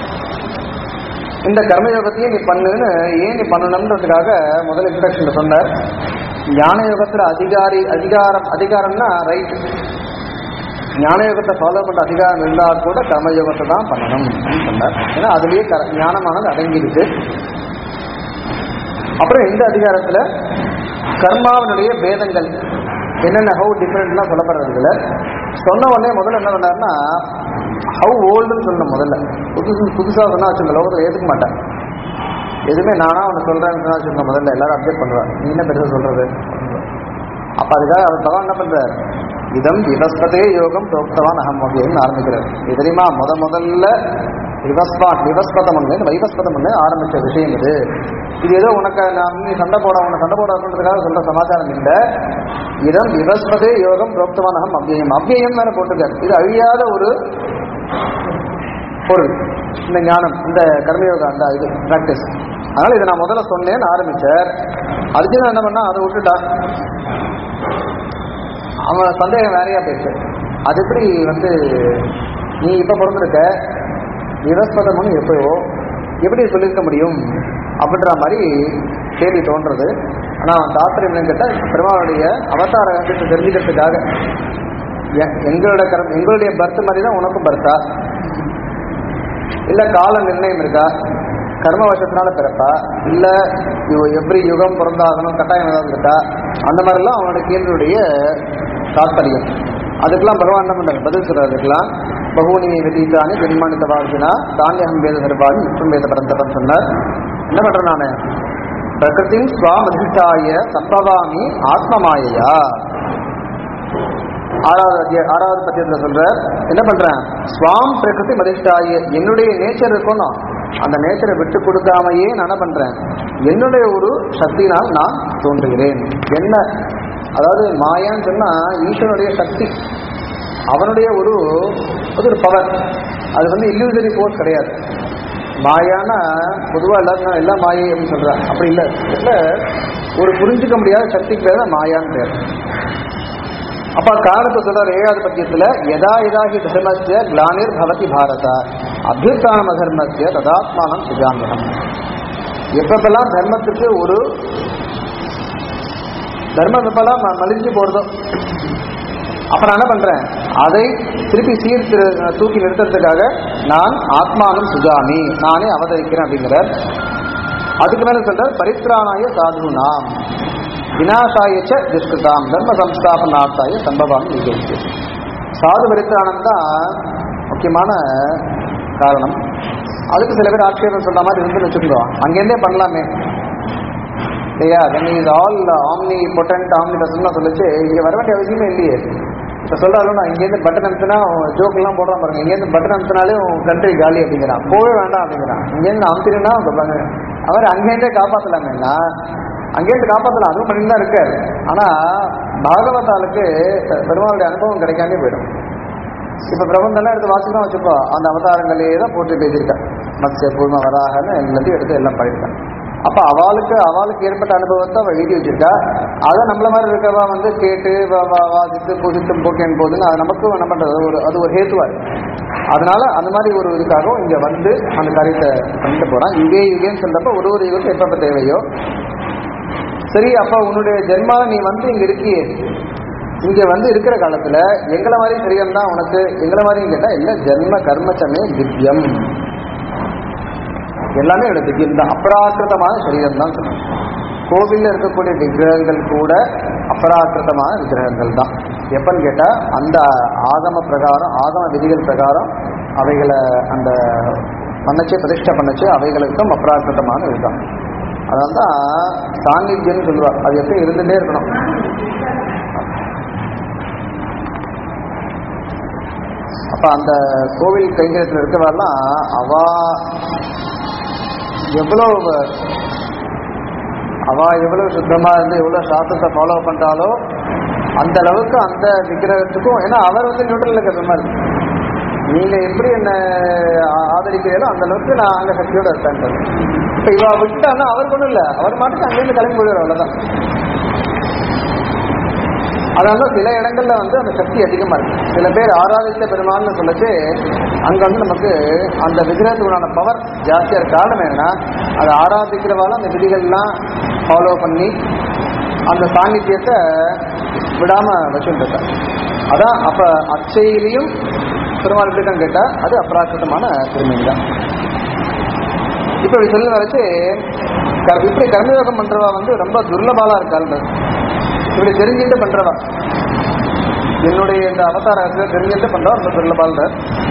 இந்த கர்மயோகத்தையே நீ பண்ணுன்னு ஏன் நீ பண்ணணுன்றதுக்காக முதல் இன்ட்ரடக்ஷன்ல சொன்னார் ஞான யோகத்துல அதிகாரி அதிகாரம் அதிகாரம்னா ரைட் ஞான யோகத்தை ஃபாலோ பண்ற அதிகாரம் இருந்தா கூட கர்மயோகத்தை தான் பண்ணணும் அப்படின்னு சொன்னார் ஏன்னா அதுலயே கர- ஞானமானது அடங்கியிருக்கு அப்புறம் இந்த அதிகாரத்துல கர்மாவினுடைய பேதங்கள் என்னென்ன ஹவு டிஃப்ரெண்ட்லாம் சொல்லப்படுறதுல சொன்ன உடனே முதல்ல என்ன பண்ணாருன்னா ஹவு ஓல்டுன்னு சொல்லணும் முதல்ல புதுசு புதுசாக சொன்னா வச்சுங்க லோகத்தில் ஏற்றுக்க மாட்டேன் எதுவுமே நானா ஒன்று சொல்றேன்னு சொன்னா வச்சுங்க முதல்ல எல்லாரும் அப்டேட் பண்ணுவேன் நீ என்ன பெருசாக சொல்றது அப்ப அதுக்காக அவர் பகவான் என்ன பண்றார் இதம் விவஸ்பதே யோகம் தோக்தவான் அகம் அப்படின்னு ஆரம்பிக்கிறார் இது தெரியுமா முத முதல்ல விவஸ்வாட் விவஸ்பதம் ஒன்று வைவஸ்பதம் ஒன்று ஆரம்பிச்ச விஷயம் இது இது ஏதோ உனக்கு நான் நீ சண்டை போட உனக்கு சண்டை போட சொல்றதுக்காக சொல்ற சமாச்சாரம் இல்லை இதம் விவஸ்பதே யோகம் புரோக்தவானகம் அவ்வியம் அவ்வியம் வேற போட்டிருக்காரு இது அழியாத ஒரு பொருள் இந்த ஞானம் இந்த கர்மயோக அந்த இது பிராக்டிஸ் அதனால இதை நான் முதல்ல சொன்னேன்னு ஆரம்பிச்சார் அர்ஜுனன் என்ன பண்ணா அதை விட்டுட்டான் அவன் சந்தேகம் வேறையா போயிடுச்சு அது எப்படி வந்து நீ இப்ப பிறந்திருக்க விவஸ்பதம்னு எப்பயோ எப்படி சொல்லியிருக்க முடியும் அப்படின்ற மாதிரி கேள்வி தோன்றது ஆனா அவன் தாத்திரம் என்னன்னு கேட்டா பெருமாளுடைய அவதார ரகசியத்தை தெரிஞ்சுக்கிறதுக்காக எ- எங்களோட கரம் எங்களுடைய பர்த் மாதிரி தான் உனக்கும் பர்த்தா இல்ல கால நிர்ணயம் இருக்கா கர்ம வசத்தினால பிறப்பா இல்ல யு- எப்படி யுகம் பிறந்தாகணும் கட்டாயம் ஏதாவது இருக்கா அந்த மாதிரிலாம் அவனோட கேள்வியுடைய தாத்பரியம் அதுக்கெல்லாம் பகவான் என்ன பண்றாரு பதில் சொல்றாரு அதுக்கெல்லாம் பகுவனி வெதீதானி ஜென்மானித்த வாழ்க்கைனா தானியம் வேத சர்வாணி விஷ்ணு வேத பரந்தபன் சொன்னார் என்ன பண்றேன் நானு பிரகிருதி சுவாமதிஷ்டாய சம்பவாமி ஆத்மமாயையா ஆறாவது அத்தியா- ஆறாவது பத்தியத்தில் சொல்றார் என்ன பண்றேன் ஸ்வாம் பிரகிருதி மதிஷ்டாய என்னுடைய நேச்சர் இருக்கணும் அந்த நேச்சரை விட்டு கொடுக்காமையே நான் என்ன பண்றேன் என்னுடைய ஒரு சக்தியினால் நான் தோன்றுகிறேன் என்ன அதாவது மாயான்னு சொன்னா ஈஸ்வரனுடைய சக்தி அவனுடைய ஒரு அது ஒரு பவர் அது வந்து இல்லியூசரி ஃபோர்ஸ் கிடையாது மாயான பொதுவாக எல்லாரும் எல்லாம் மாயை அப்படின்னு சொல்றாங்க அப்படி இல்லை இல்ல ஒரு புரிஞ்சுக்க முடியாத சக்திக்கு பேர் தான் மாயான்னு பேர் அப்ப காரணத்தை சொல்றாரு ஏழாவது பத்தியத்துல எதா எதாகி தர்மஸ்ய கிளானிர் பவதி பாரத அபியுத்தான தர்மஸ்ய ததாத்மானம் சுஜாமியம் எப்பப்பெல்லாம் தர்மத்துக்கு ஒரு தர்மம் எப்பெல்லாம் ம- மலிஞ்சு போறதோ அப்ப நான் என்ன பண்றேன் அதை திருப்பி சீர்திரு தூக்கி நிறுத்துறதுக்காக நான் ஆத்மானம் சுஜாமி நானே அவதரிக்கிறேன் அப்படிங்கிறார் அதுக்கு மேல சொல்றார் பரித்ராணாய சாது நாம் விநாசாயச்ச துஷ்கிருதாம் தர்ம சம்ஸ்தாபனார்த்தாய சம்பவம் நிகழ்ச்சி சாது பரித்ராணம் தான் முக்கியமான காரணம் அதுக்கு சில பேர் ஆட்சேபம் சொல்ற மாதிரி இருந்து வச்சுக்கிறோம் அங்கேருந்தே பண்ணலாமே இல்லையா then is all omnipotent omnipresent சொல்லிச்சு இங்க வர வேண்டிய அவசியமே இல்லையே இப்ப சொல்றாலும் நான் இங்கேருந்து பட்டன் அனுப்புனா ஜோக் எல்லாம் போடுறான் பாருங்க இங்கேருந்து பட்டன் அனுப்புனாலே உன் கண்ட்ரி காலி அப்படிங்கிறான் போவே வேண்டாம் அப்படிங்கிறான் இங்கேருந்து அமுத்தினா அவர் அங்கேருந்தே காப்பாத்தலாமேன்னா அங்கேருந்து காப்பாத்தலாம் அதுவும் பண்ணிட்டு தான் இருக்காரு ஆனா பாகவதாலுக்கு பெருமாளுடைய அனுபவம் கிடைக்காமலே போயிடும் இப்ப பிரபந்தம்லாம் எடுத்து வாசிக்கலாம் வச்சுப்போ அந்த அவதாரங்களே தான் போட்டு பேசியிருக்கா மத்ய பூர்ம வராகன்னு எல்லாத்தையும் எடுத்து எல்லாம் படியிருக்கான் அப்ப அவளுக்கு அவளுக்கு ஏற்பட்ட அனுபவத்தை அவள் எழுதி வச்சிருக்கா அதை நம்மள மாதிரி இருக்கவா வந்து கேட்டு வா- வா- வாசித்து புசித்தும் போக்கேன் போதுன்னு அது நமக்கும் என்ன பண்றது அது ஒரு அது ஒரு ஹேத்துவா இருக்கு அதனால அந்த மாதிரி ஒரு இதுக்காகவும் இங்க வந்து அந்த காரியத்தை பண்ணிட்டு போறான் யுகே யுகேன்னு சொல்றப்ப ஒரு ஒரு யுகத்துக்கு எப்பப்ப தேவையோ சரி அப்ப உன்னுடைய ஜென்மால நீ வந்து இங்க இருக்கியே இங்க வந்து இருக்கிற காலத்துல எங்களை மாதிரி சரீரம் தான் உனக்கு எங்களை மாதிரி கேட்டா இல்ல ஜென்ம கர்மச்சமே திவ்யம் எல்லாமே என்னோட திவ்யம் தான் அபராக்கிருதமான சரீரம் தான் சொல்லணும் கோவில்ல இருக்கக்கூடிய விக்கிரகங்கள் கூட அபராக்கிருதமான விக்கிரகங்கள் தான் எப்பன்னு கேட்டா அந்த ஆகம பிரகாரம் ஆகம விதிகள் பிரகாரம் அவைகளை அந்த பண்ணச்சே பிரதிஷ்டை பண்ணச்சே அவைகளுக்கும் அபராக்கிருதமான இதுதான் அதனால தான் சாநித்தியம்னு சொல்லுவார் அது எப்பயும் இருந்துட்டே இருக்கணும் அப்ப அந்த கோவில் கைங்கரியத்தில் இருக்கவரெல்லாம் அவ எவ்வளவு அவ எவ்வளவு சுத்தமா இருந்து எவ்வளவு சாஸ்திரத்தை ஃபாலோ பண்றாலோ அந்த அளவுக்கு அந்த விக்கிரகத்துக்கும் ஏன்னா அவர் வந்து நியூட்ரல் இருக்கிற மாதிரி நீங்க எப்படி என்ன ஆ- ஆதரிக்கிறீங்களோ அந்த அளவுக்கு நான் அங்க சக்தியோட இருப்பேன் இப்ப இவ விட்டுட்டான்னா அவருக்கு ஒண்ணும் இல்ல அவர் மாட்டுக்கு அங்கேருந்து கிளம்பி போயிடுவார் அவ்வளவுதான் அதனால சில இடங்கள்ல வந்து அந்த சக்தி அதிகமா இருக்கு சில பேர் ஆராதித்த பெருமாள்னு சொல்லச்சு அங்க வந்து நமக்கு அந்த விக்கிரகத்துக்குண்டான பவர் ஜாஸ்தியா இருக்கு காரணம் என்னன்னா அதை ஆராதிக்கிறவால அந்த விதிகள்லாம் ஃபாலோ பண்ணி அந்த சாநித்தியத்தை விடாம வச்சுட்டு அதான் அப்ப அச்சையிலையும் பெருமாள் எப்படி இருக்கான்னு கேட்டா அது அப்ராக்கிருதமான திருமணி தான் இப்ப இப்படி சொல்லி வரைச்சு க- இப்படி கர்மயோகம் பண்றவா வந்து ரொம்ப துர்லபாலா இருக்காள் இப்படி தெரிஞ்சுட்டு பண்றவா என்னுடைய இந்த அவதாரத்தை தெரிஞ்சுட்டு பண்றவா ரொம்ப துர்லபால்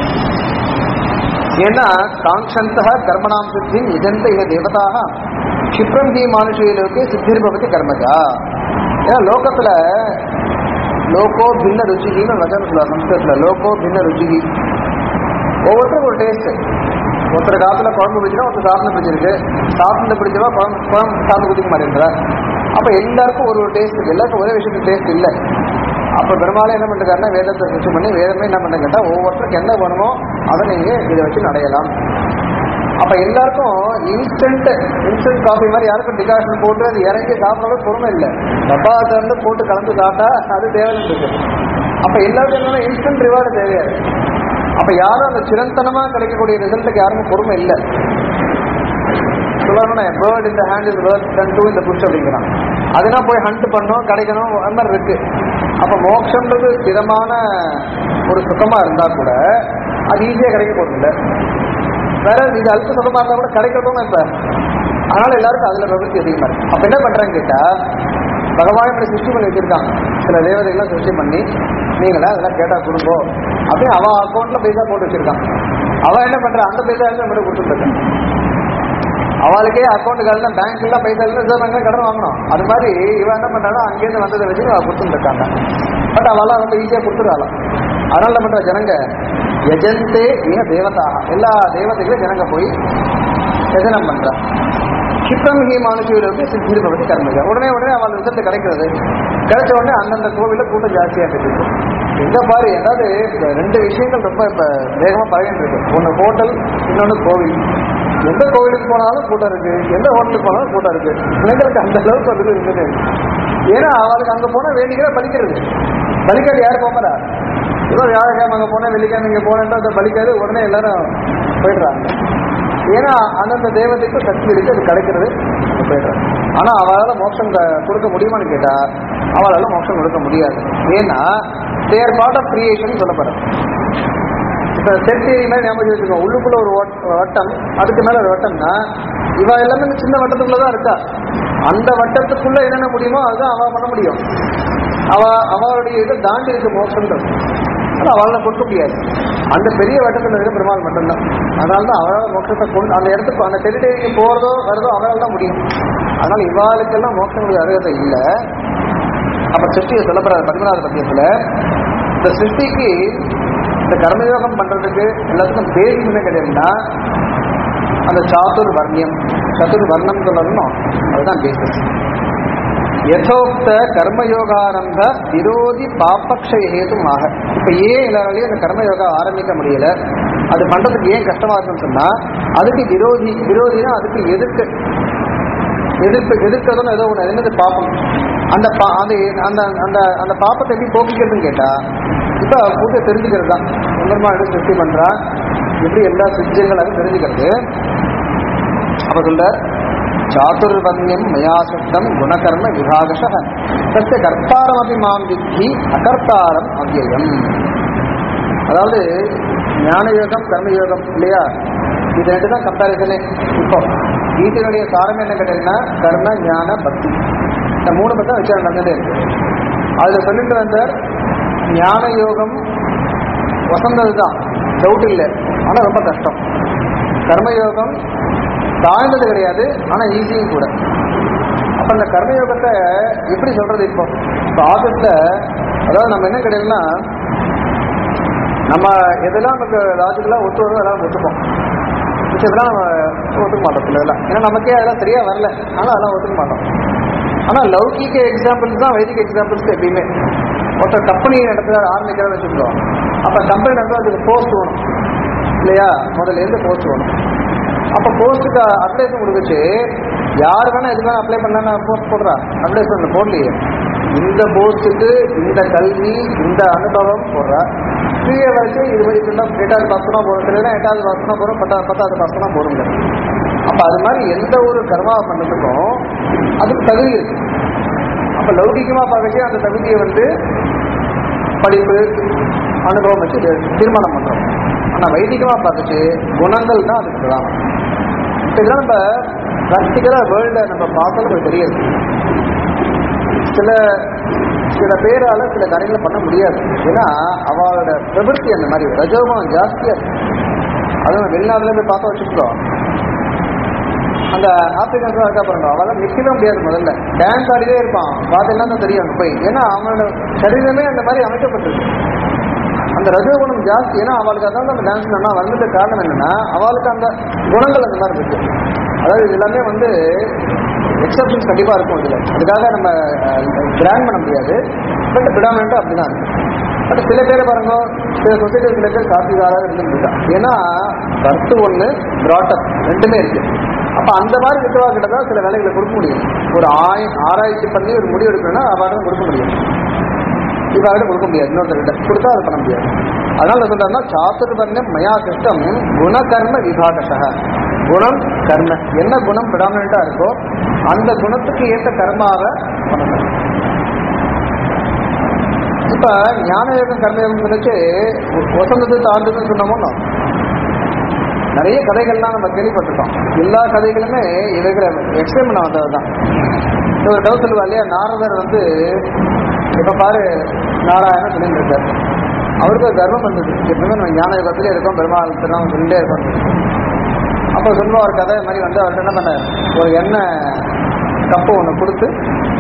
ஏன்னா காங்ஷந்த கர்மணாம் சித்தி நிஜந்த இக தேவதாக க்ஷிப்ரம் ஹி மானுஷிகளுக்கு சித்திர் பவதி கர்மஜா ஏன்னா லோகத்துல லோகோ பின்ன ருச்சிகின்னு வச்சனம் சொல்லுவாங்க சம்ஸ்கிருதத்துல லோகோ பின்ன ருச்சிகி ஒவ்வொருத்தருக்கும் ஒரு டேஸ்ட் ஒருத்தர் காத்துல குழம்பு பிடிச்சினா ஒருத்தர் சாப்பிட்டு பிடிச்சிருக்கு சாப்பிட்டு பிடிச்சவா குழம்பு குழம்பு சாப்பிட்டு குடிக்க மாட்டேங்கிறா அப்ப எல்லாருக்கும் ஒரு ஒரு டேஸ்ட் இருக்கு எல்லாருக்கும் ஒரே விஷயத்துக்கு டேஸ்ட் இல்லை அப்ப பெரும்பாலும் என்ன பண்றாருன்னா வேதத்தை சுற்றி பண்ணி வேதமே என்ன பண்ண கேட்டா ஒவ்வொருத்தருக்கு என்ன வேணுமோ அதை நீங்க இதை வச்சு அடையலாம் அப்ப எல்லாருக்கும் இன்ஸ்டன்ட் இன்ஸ்டன்ட் காஃபி மாதிரி யாருக்கும் டிகாஷன் போட்டு அது இறங்கி சாப்பிடறது பொறுமை இல்லை டப்பா திறந்து போட்டு கலந்து சாப்பிட்டா அது தேவைன்னு இருக்கு அப்ப எல்லாருக்கும் என்னன்னா இன்ஸ்டன்ட் ரிவார்டு தேவையா இருக்கு அப்ப யாரும் அந்த சிரந்தனமா கிடைக்கக்கூடிய ரிசல்ட்டுக்கு யாருக்கும் பொறுமை இல்லை சொல்லுவாங்கன்னா பேர்ட் இந்த hand is worth than two இந்த புஷ் அப்படிங்கிறான் அதுனா போய் ஹண்ட் பண்ணும் கிடைக்கணும் அந்த மாதிரி இருக்கு அப்ப மோட்சம்ன்றது ஸ்திரமான ஒரு சுகமா இருந்தா கூட அது ஈஸியா கிடைக்க போறது இல்லை வேற இது அல்ப சுகமா இருந்தா கூட கிடைக்கிறதும் இப்ப அதனால எல்லாருக்கும் அதுல பிரபத்தி அதிகமா இருக்கு அப்ப என்ன பண்றாங்க கேட்டா பகவான் இப்படி சிருஷ்டி பண்ணி வச்சிருக்காங்க சில தேவதைகள்லாம் சிருஷ்டி பண்ணி நீங்களா அதெல்லாம் கேட்டா கொடுங்கோ அப்படின்னு அவன் அக்கௌண்ட்ல பைசா போட்டு வச்சிருக்கான் அவன் என்ன பண்றா அந்த பைசா நம்மகிட்ட கொடுத்துருக்கான் அவளுக்கே அக்கௌண்ட்டுகள் பேங்க் எல்லாம் பைசா இல்லை ரிசர்வ் பேங்க்ல கடன் வாங்கணும் அது மாதிரி இவன் என்ன பண்றாலும் அங்கேருந்து வந்ததை வச்சு அவ கொடுத்துட்டு இருக்காங்க பட் அவெல்லாம் ரொம்ப ஈஸியா கொடுத்துருவாளாம் அதனால என்ன பண்ற ஜனங்க எஜந்தே இக தேவதா எல்லா தேவதைகளும் ஜனங்க போய் யஜனம் பண்றா கிப்ரம் ஹி மானுஷியருக்கு சித்தி பகவதி கர்மஜா உடனே உடனே அவள் ரிசல்ட் கிடைக்கிறது கிடைச்ச உடனே அந்தந்த கோவில கூட்டம் ஜாஸ்தியா இருக்குது எங்க பாரு ஏதாவது இந்த ரெண்டு விஷயங்கள் ரொம்ப இப்ப வேகமா பழகிட்டு இருக்கு ஒண்ணு ஹோட்டல் இன்னொன்னு கோவில் எந்த கோவிலுக்கு போனாலும் கூட்டம் இருக்கு எந்த ஹோட்டலுக்கு போனாலும் கூட்டம் இருக்கு பிள்ளைங்களுக்கு அந்த அளவுக்கு வந்து இருக்குது ஏன்னா அவளுக்கு அங்க போனா வேண்டிக்கிற பலிக்கிறது பலிக்காது யார் போகிறா ஏதோ வியாழக்கிழமை அங்க போனா வெள்ளிக்கிழமை இங்க போனேன்ட்டு அதை பலிக்காது உடனே எல்லாரும் போயிடுறாங்க ஏன்னா அந்தந்த தேவதைக்கு சக்தி இருக்கு அது கிடைக்கிறது அங்க போயிடுறாங்க ஆனா அவளால மோட்சம் க- கொடுக்க முடியுமான்னு கேட்டா அவளால மோட்சம் கொடுக்க முடியாது ஏன்னா தேர் பார்ட் ஆஃப் கிரியேஷன் சொல்லப்படுறது இப்ப செட்டேரி மாதிரி ஞாபகம் வச்சுக்கோ உள்ளுக்குள்ள ஒரு வட்- வட்டம் அதுக்கு மேல ஒரு வட்டம்னா இவ எல்லாமே இந்த சின்ன வட்டத்துக்குள்ளதான் இருக்கா அந்த வட்டத்துக்குள்ள என்னென்ன முடியுமோ அதுதான் அவ பண்ண முடியும் அவ அவளுடைய இதை தாண்டி இருக்கு மோசம்ன்றது ஆனா அவளால கொடுக்க முடியாது அந்த பெரிய வட்டத்தில் இருக்க பெருமாள் மட்டும்தான் அதனால தான் அவளால் மோட்சத்தை கொண்டு அந்த இடத்துக்கு அந்த டெரிட்டரிக்கு போறதோ வரதோ அவளால் தான் முடியும் அதனால இவாளுக்கெல்லாம் மோட்சங்களுக்கு அருகதை இல்லை அப்ப சிருஷ்டியை சொல்லப்படுறாரு பதிமூணாவது பத்தியத்துல இந்த சிருஷ்டிக்கு இந்த கர்மயோகம் பண்றதுக்கு எல்லாத்துக்கும் பேசிக் என்ன கேட்டீங்கன்னா அந்த சாதுர் வர்ணியம் சதுர் வர்ணம் சொல்லணும் அதுதான் பேசிஸ் யதோக்த கர்மயோகாரம்ப விரோதி பாப்பக்ஷய ஹேதுமாக இப்ப ஏன் எல்லாராலையும் அந்த கர்மயோகா ஆரம்பிக்க முடியல அது பண்றதுக்கு ஏன் கஷ்டமா இருக்குன்னு சொன்னா அதுக்கு விரோதி விரோதினா அதுக்கு எதிர்க்கு எதிர்ப்பு எதிர்க்கிறதும் ஏதோ ஒன்று என்னது பாப்பம் அந்த பா அந்த அந்த அந்த அந்த பாப்பத்தை எப்படி போக்கிக்கிறதுன்னு கேட்டா இப்போ பூஜை தெரிஞ்சுக்கிறது தான் சுந்தரமா எடுத்து சிருஷ்டி பண்றா எப்படி எல்லா சிருஷ்டிகளாலும் தெரிஞ்சுக்கிறது அப்ப சொல்றார் சாதுர்வர்ணியம் மயாசக்தம் குணகர்ம விபாகஷ சத்திய கர்த்தாரம் அபி மாம் வித்தி அகர்த்தாரம் அவ்யயம் அதாவது ஞான யோகம் கர்மயோகம் இல்லையா இது ரெண்டு தான் கம்பேரிசனே இப்போ கீதையினுடைய சாரம் என்ன கேட்டீங்கன்னா கர்ம ஞான பக்தி இந்த மூணு பத்தி தான் விசாரம் நடந்ததே இருக்கு அதுல சொல்லிட்டு வந்தார் ஞான யோகம் வசந்தது தான் டவுட் இல்லை ஆனா ரொம்ப கஷ்டம் கர்மயோகம் தாழ்ந்தது கிடையாது ஆனா ஈஸியும் கூட அப்ப அந்த கர்மயோகத்தை எப்படி சொல்றது இப்போ இப்போ ஆபத்துல அதாவது நம்ம என்ன கிடையாதுன்னா நம்ம எதெல்லாம் நமக்கு லாஜிக்கலாக ஒத்து வருதோ அதெல்லாம் ஒத்துப்போம் மிச்சதெல்லாம் நம்ம ஒத்துக்க மாட்டோம் சில இதெல்லாம் ஏன்னா நமக்கே அதெல்லாம் சரியா வரல ஆனால் அதெல்லாம் ஒத்துக்க மாட்டோம் ஆனால் லௌகிக எக்ஸாம்பிள்ஸ் தான் வைதிக எக்ஸாம்பிள்ஸ் எப்பயுமே ஒருத்தர் கம்பெனி நடத்துகிற ஆரம்பிக்கிறத வச்சுக்கிறோம் அப்போ கம்பெனி நடத்துறது அதுக்கு போஸ்ட் வேணும் இல்லையா முதல்ல இருந்து போஸ்ட் வேணும் அப்போ போஸ்ட்டுக்கு அப்ளைஸ் கொடுக்குச்சு யார் வேணா எது வேணா அப்ளை பண்ணா போஸ்ட் போடுறா அட்வர்டைஸ்மெண்ட் போடலையே இந்த போஸ்ட்டுக்கு இந்த கல்வி இந்த அனுபவம் போடுறா ஃப்ரீயை வச்சு இது மாதிரி இப்படின்னா எட்டாவது பாசனா போகிறோம் இல்லைன்னா எட்டாவது பாசனா போகிறோம் பத்தாவது பத்தாவது பாசனா போடுங்க அப்போ அது மாதிரி எந்த ஒரு கர்மாவை பண்ணதுக்கும் அதுக்கு தகுதி இருக்கு அப்போ லௌகிகமாக பார்க்கச்சு அந்த தகுதியை வந்து படிப்பு அனுபவம் வச்சு தீ- தீர்மானம் பண்றோம் ஆனா வைதிகமா பார்த்துச்சு குணங்கள் தான் அதுக்கு பிரதானம் இப்ப இதெல்லாம் நம்ம ப்ராக்டிக்கலா வேர்ல்ட நம்ம பார்த்தாலும் நமக்கு தெரியாது சில சில பேரால சில காரியங்களை பண்ண முடியாது ஏன்னா அவளோட பிரவൃத்தி அந்த மாதிரி ரஜோகுணம் ஜாஸ்தியா இருக்கு அதுவும் வெளிநாட்டுல போய் பார்த்தா வச்சுக்கோ அந்த ஆப்பிரிக்கன்ஸ் இருக்கா பாருங்க அவெல்லாம் நிற்கவே முடியாது முதல்ல டான்ஸ் ஆடிட்டே இருப்பான் பார்த்தீங்கன்னா தான் தெரியும் அங்க போய் ஏன்னா அவனோட சரீரமே அந்த மாதிரி அமைக்கப்பட்டிருக்கு அந்த அந்த ரஜோகுணம் ஜாஸ்தி ஏன்னா அவளுக்கு அதான் அந்த டான்ஸ் நல்லா வந்ததுக்கு காரணம் என்னன்னா அவளுக்கு அந்த குணங்கள் அந்த மாதிரி இருக்கு அதாவது இது எல்லாமே வந்து எக்ஸப்ஷன்ஸ் கண்டிப்பா இருக்கும் இதுல அதுக்காக நம்ம கிராண்ட் பண்ண முடியாது பட் பிடாமினா அப்படிதான் இருக்கு பட் சில பேர் பாருங்க சில சொசைட்டி சில பேர் சாத்தியதாக இருந்துருக்கா ஏன்னா கருத்து ஒண்ணு பிராட்டப் ரெண்டுமே இருக்கு அப்ப அந்த மாதிரி வித்தவா கிட்ட தான் சில வேலைகளை கொடுக்க முடியும் ஒரு ஆய் ஆராய்ச்சி பண்ணி ஒரு முடிவு எடுக்கணும்னா அவார்டு கொடுக்க முடியும் இவாகிட்ட கொடுக்க முடியாது இன்னொருத்தர்கிட்ட கொடுத்தா அது பண்ண முடியாது அதனால என்ன சொல்றாருன்னா சாத்துர்வர்ணம் மயா சிஷ்டம் குணகர்ம விபாகசக குணம் கர்ம என்ன குணம் பிடாமினா இருக்கோ அந்த குணத்துக்கு ஏற்ற கர்மாவை பண்ணணும் இப்ப ஞான யோகம் கர்மயோகம் சொல்லிச்சு வசந்தது தாழ்ந்ததுன்னு சொன்னோமோ நிறைய கதைகள்லாம் நம்ம கேள்விப்பட்டிருக்கோம் எல்லா கதைகளுமே இவைகளை எக்ஸ்பிளைன் பண்ண வந்தது தான் ஒரு கதை சொல்லுவா இல்லையா நாரதர் வந்து இப்ப பாரு நாராயணன் சொல்லிட்டு இருக்காரு அவருக்கு ஒரு கர்வம் வந்தது எப்பவுமே நம்ம ஞான யுகத்திலே இருக்கோம் பெருமாள் திருநாமம் சொல்லிட்டே இருக்கோம் அப்போ சொல்லுவா ஒரு கதை மாதிரி வந்து அவர்கிட்ட என்ன பண்ண ஒரு எண்ணெய் கப்பு ஒன்று கொடுத்து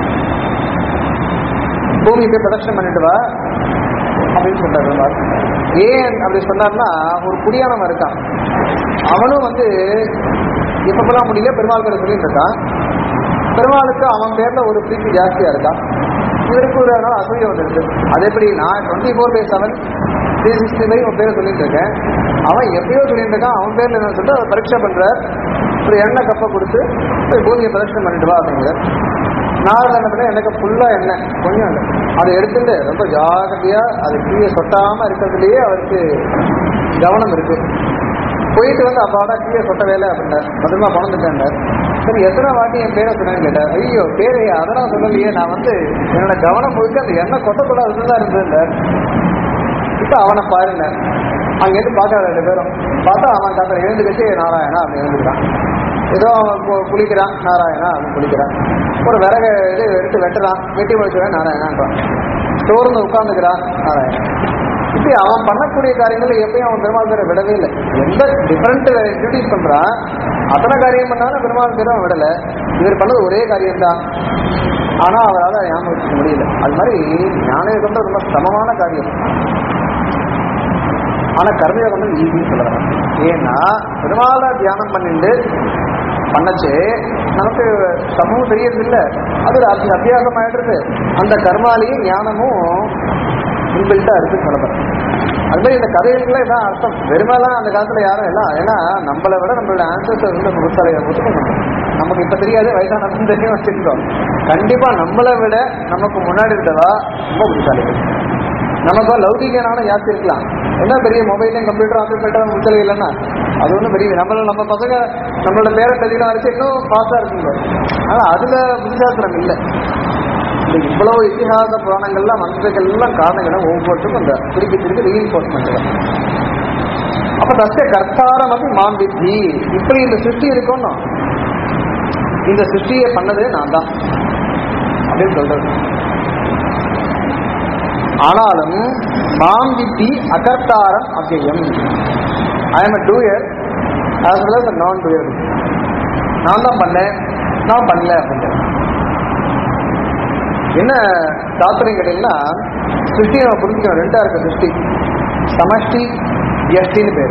பூமிக்கு பிரதட்சணம் பண்ணிட்டு வா அப்படின்னு சொல்றாரு பெருமாள் ஏன் அப்படி சொன்னார்னா ஒரு குடியானவன் இருக்கான் அவனும் வந்து இப்பப்பெல்லாம் முடியல பெருமாள் பேரை சொல்லிட்டு இருக்கான் பெருமாளுக்கு அவன் பேர்ல ஒரு பிரீத்தி ஜாஸ்தியா இருக்கான் இவருக்கு ஒரு நாள் அசூயம் வந்துருக்கு அது எப்படி நான் twenty four by seven three sixty five அவன் பேரை சொல்லிட்டு இருக்கேன் அவன் எப்பயோ சொல்லிட்டு இருக்கான் அவன் பேர்ல என்ன சொல்லிட்டு அதை பரீட்சை பண்றார் ஒரு எண்ணெய் கப்பை கொடுத்து போய் பூமியை பிரதட்சணம் பண்ணிட்டு வா அப்படிங்கிறார் நாரதனத்துல எனக்கு ஃபுல்லா எண்ணெய் கொஞ்சம் இல்லை அதை எடுத்துட்டு ரொம்ப ஜாகிரதையா அது கீழே சொட்டாம இருக்கிறதுலயே அவருக்கு கவனம் இருக்கு போயிட்டு வந்து அப்பாடா கீழே சொட்ட வேலை அப்படின்னார் பத்திரமா பணந்துட்டேன் சரி எத்தனை வாட்டி என் பேரை சொன்னேன்னு கேட்டார் ஐயோ பேரு அதெல்லாம் சொல்லலையே நான் வந்து என்னோட கவனம் முழுக்க அந்த எண்ணெய் கொட்டக்கூடாதுன்னு தான் இருந்தேன் இப்ப அவனை பாருங்க அங்கேருந்து பார்க்கற ரெண்டு பேரும் பார்த்தா அவன் காத்த எழுந்துக்கிச்சு நாராயணா அப்படின்னு எழுந்துக்கிறான் ஏதோ அவன் கு- குளிக்கிறான் நாராயணா அப்படின்னு குளிக்கிறான் ஒரு விறக இது எடுத்து வெட்டுறான் வெட்டி முடிச்சுறான் நாராயணான்றான் சோர்ந்து உட்காந்துக்கிறான் நாராயணா இப்படி அவன் பண்ணக்கூடிய காரியங்கள் எப்பயும் அவன் பெருமாள் பேரை விடவே இல்லை எந்த டிஃபரெண்ட் டியூட்டிஸ் பண்றான் அத்தனை காரியம் பண்ணாலும் பெருமாள் பேரை அவன் விடல இவர் பண்ணது ஒரே காரியம் தான் ஆனா அவரால் ஞாபகம் வச்சுக்க முடியல அது மாதிரி ஞானயோகம் ரொம்ப சமமான காரியம் ஆனா கர்மயோகம் வந்து ஈஸின்னு சொல்றாங்க ஏன்னா பெருமாளை தியானம் பண்ணிட்டு பண்ணச்சு நமக்கு சமூகம் தெரியறது இல்ல அது ஒரு அத்தி- அத்தியாசம் ஆயிடுறது அந்த கர்மாலையும் ஞானமும் இன்பில்ட்டா இருக்கு சொல்லப்படுறேன் அது மாதிரி இந்த கதைகளுக்குலாம் இதான் அர்த்தம் வெறுமெல்லாம் அந்த காலத்துல யாரும் இல்லை ஏன்னா நம்மளை விட நம்மளோட ஆன்சர்ஸ் வந்து புத்தாலையை ஒத்துக்கணும் நமக்கு இப்ப தெரியாது வயசான தெரியும் வச்சிருக்கோம் கண்டிப்பா நம்மளை விட நமக்கு முன்னாடி இருந்தவா ரொம்ப புத்தாலிகள் நமக்கு லௌகிகனாலும் ஜாஸ்தி இருக்கலாம் என்ன பெரிய மொபைலையும் கம்ப்யூட்டர் ஆஃபீஸ் பெட்டர் முத்தலை இல்லைன்னா அது ஒன்றும் பெரிய நம்மள நம்ம பசங்க நம்மளோட பேரை தெரியலாம் வச்சு இன்னும் பாஸா இருக்குங்க ஆனா அதுல புத்திசாஸ்திரம் இல்லை இந்த இவ்வளவு இத்திஹாச புராணங்கள்லாம் வந்ததுக்கெல்லாம் காரணம் என்ன ஒவ்வொருத்தருக்கும் இந்த திருப்பி திருப்பி ரீஇன்ஃபோர்ஸ்மெண்ட் தான் அப்ப தஸ்ய கர்த்தாரம் அப்படி மாம் வித்தி இப்படி இந்த சிருஷ்டி இருக்கணும் இந்த சிருஷ்டியை பண்ணது நான் தான் அப்படின்னு சொல்றது ஆனாலும் மாம் வித்தி அகர்த்தாரம் அவ்யயம் I am a doer as well as நான் டூயர் நான் தான் பண்ணேன் நான் பண்ணல அப்படின்ட்டு என்ன தாத்பரியம் கேட்டீங்கன்னா சிருஷ்டி நம்ம புரிஞ்சுக்கணும் ரெண்டா இருக்கு சிருஷ்டி சமஷ்டி எஷ்டின்னு பேர்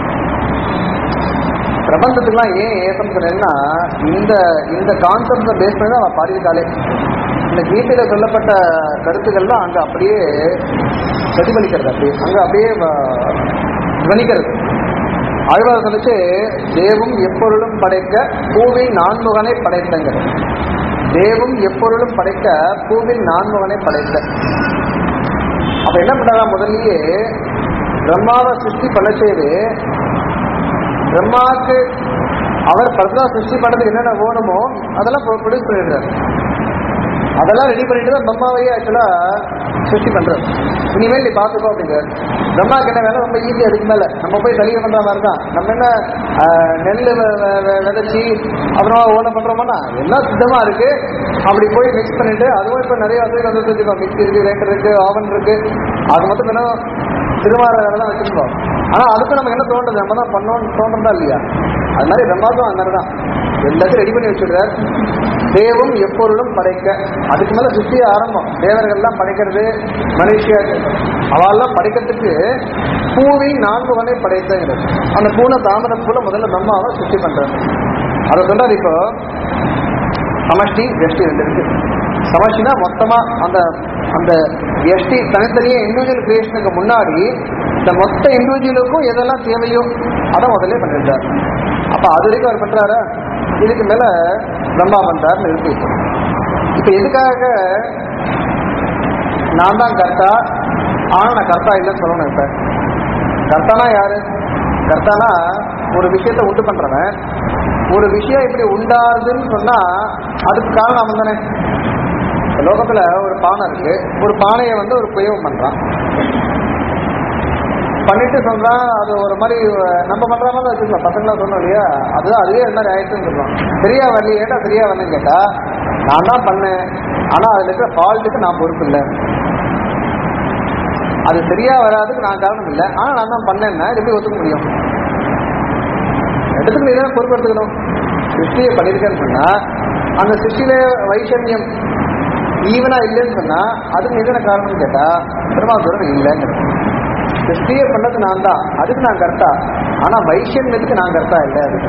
பிரபஞ்சத்துக்குலாம் ஏன் ஏசம் சொன்னேன்னா இந்த இந்த கான்செப்டை பேஸ் பண்ணி தான் அவன் பாடியிருக்காளே இந்த கீதையில சொல்லப்பட்ட கருத்துக்கள்லாம் அங்க அப்படியே பிரதிபலிக்கிறது அப்படியே அங்க அப்படியே வ- துவனிக்கிறது ஆழ்வார் சொல்லிச்சு தேவும் எப்பொருளும் படைக்க பூவில் நான்முகனை படைத்தங்கிறது தேவும் எப்பொருளும் படைக்க பூவில் நான்முகனை படைத்த அப்ப என்ன பண்ணாரா முதல்லயே பிரம்மாவை சிருஷ்டி பண்ண செய்து பிரம்மாவுக்கு அவர் பிரதா சிருஷ்டி பண்ணதுக்கு என்னென்ன வேணுமோ அதெல்லாம் ப்ரொடியூஸ் பண்ணிடுறாரு அதெல்லாம் ரெடி பண்ணிட்டு தான் பிரம்மாவையே ஆக்சுவலா சிருஷ்டி பண்றாரு இனிமேல் நீ பார்த்துக்கோ அப்படிங்கிறார் பிரம்மாவுக்கு என்ன வேலை ரொம்ப ஈஸி அதுக்கு மேல நம்ம போய் சலிகை பண்ற மாதிரி தான் நம்ம என்ன ஆஹ், நெல் வெ- வெ- வெ- விதைச்சி அப்புறமா ஓலை பண்றோம்னா எல்லாம் சுத்தமா இருக்கு அப்படி போய் மிக்ஸ் பண்ணிட்டு அதுவும் இப்ப நிறைய வசதி வந்து வச்சுக்கோம் மிக்ஸி இருக்கு கிரைண்டர் இருக்கு ஓவன் இருக்கு அது மட்டும் என்ன திருவார வேலைலாம் வச்சிருக்கோம் ஆனா அதுக்கு நமக்கு என்ன தோன்றது நம்ம தான் பண்ணோம்னு தோன்றதா இல்லையா அது மாதிரி பிரம்மாவும் அந்த மாதிரி தான் எல்லாத்தையும் ரெடி பண்ணி வச்சுடுறார் தேவம் எப்பொருளும் படைக்க அதுக்கு மேல சுத்திய ஆரம்பம் தேவர்கள்லாம் படைக்கிறது மனுஷியா அவெல்லாம் படைக்கிறதுக்கு பூவை நான்கு வகை படைத்தங்கிறது அந்த பூனை தாமரை பூல முதல்ல பிரம்மாவை சுத்தி பண்றாரு அதை சொல்றாரு இப்போ சமஷ்டி வெஷ்டி ரெண்டு இருக்கு சமஷ்டினா மொத்தமா அந்த அந்த எஷ்டி தனித்தனியே இண்டிவிஜுவல் கிரியேஷனுக்கு முன்னாடி இந்த மொத்த இண்டிவிஜுவலுக்கும் எதெல்லாம் தேவையோ அதை முதல்ல பண்ணிருக்காரு அப்ப அது வரைக்கும் அவர் பண்றாரா இதுக்கு மேல பிரம்மா பண்றாருன்னு இருக்கு இப்ப எதுக்காக நான் தான் கர்த்தா ஆனா நான் கர்த்தா இல்லைன்னு சொல்லணும் இப்ப கர்த்தானா யாரு கர்த்தானா ஒரு விஷயத்தை உண்டு பண்றவன் ஒரு விஷயம் இப்படி உண்டாதுன்னு சொன்னா அதுக்கு காரணம் அவன் தானே இந்த லோகத்துல ஒரு பானை இருக்கு ஒரு பானையை வந்து ஒரு குயவம் பண்றான் பண்ணிட்டு சொல்றான் அது ஒரு மாதிரி அஹ், நம்ம பண்ற மாதிரி தான் வச்சுக்கலாம் பசங்களா சொன்னோம் இல்லையா அதுதான் அதுவே என்ன மாதிரி ஆயிடுச்சுன்னு சொல்றோம் சரியா வரலையே ஏட்டா சரியா வரலன்னு கேட்டா நான் தான் பண்ணேன் ஆனா அதுல இருக்கிற ஃபால்ட்டுக்கு நான் பொறுப்பு இல்லை அது சரியா வராதுக்கு நான் காரணம் இல்லை ஆனா நான் தான் பண்ணேன்னா இது எப்படி ஒத்துக்க முடியும் எடுத்துக்கு நீ தானே பொறுப்பு எடுத்துக்கணும் சிருஷ்டியை பண்ணியிருக்கேன்னு சொன்னா அந்த சிருஷ்டியில வைஷமியம் ஈவனா இல்லைன்னு சொன்னா அதுக்கு நீ தானே காரணம்னு கேட்டா பிரமாசுரன் இல்லைங்கிறது சிருஷ்டியை பண்ணது நான் தான் அதுக்கு நான் கர்த்தா ஆனா வைஷமியத்துக்கு நான் கர்த்தா இல்லை அது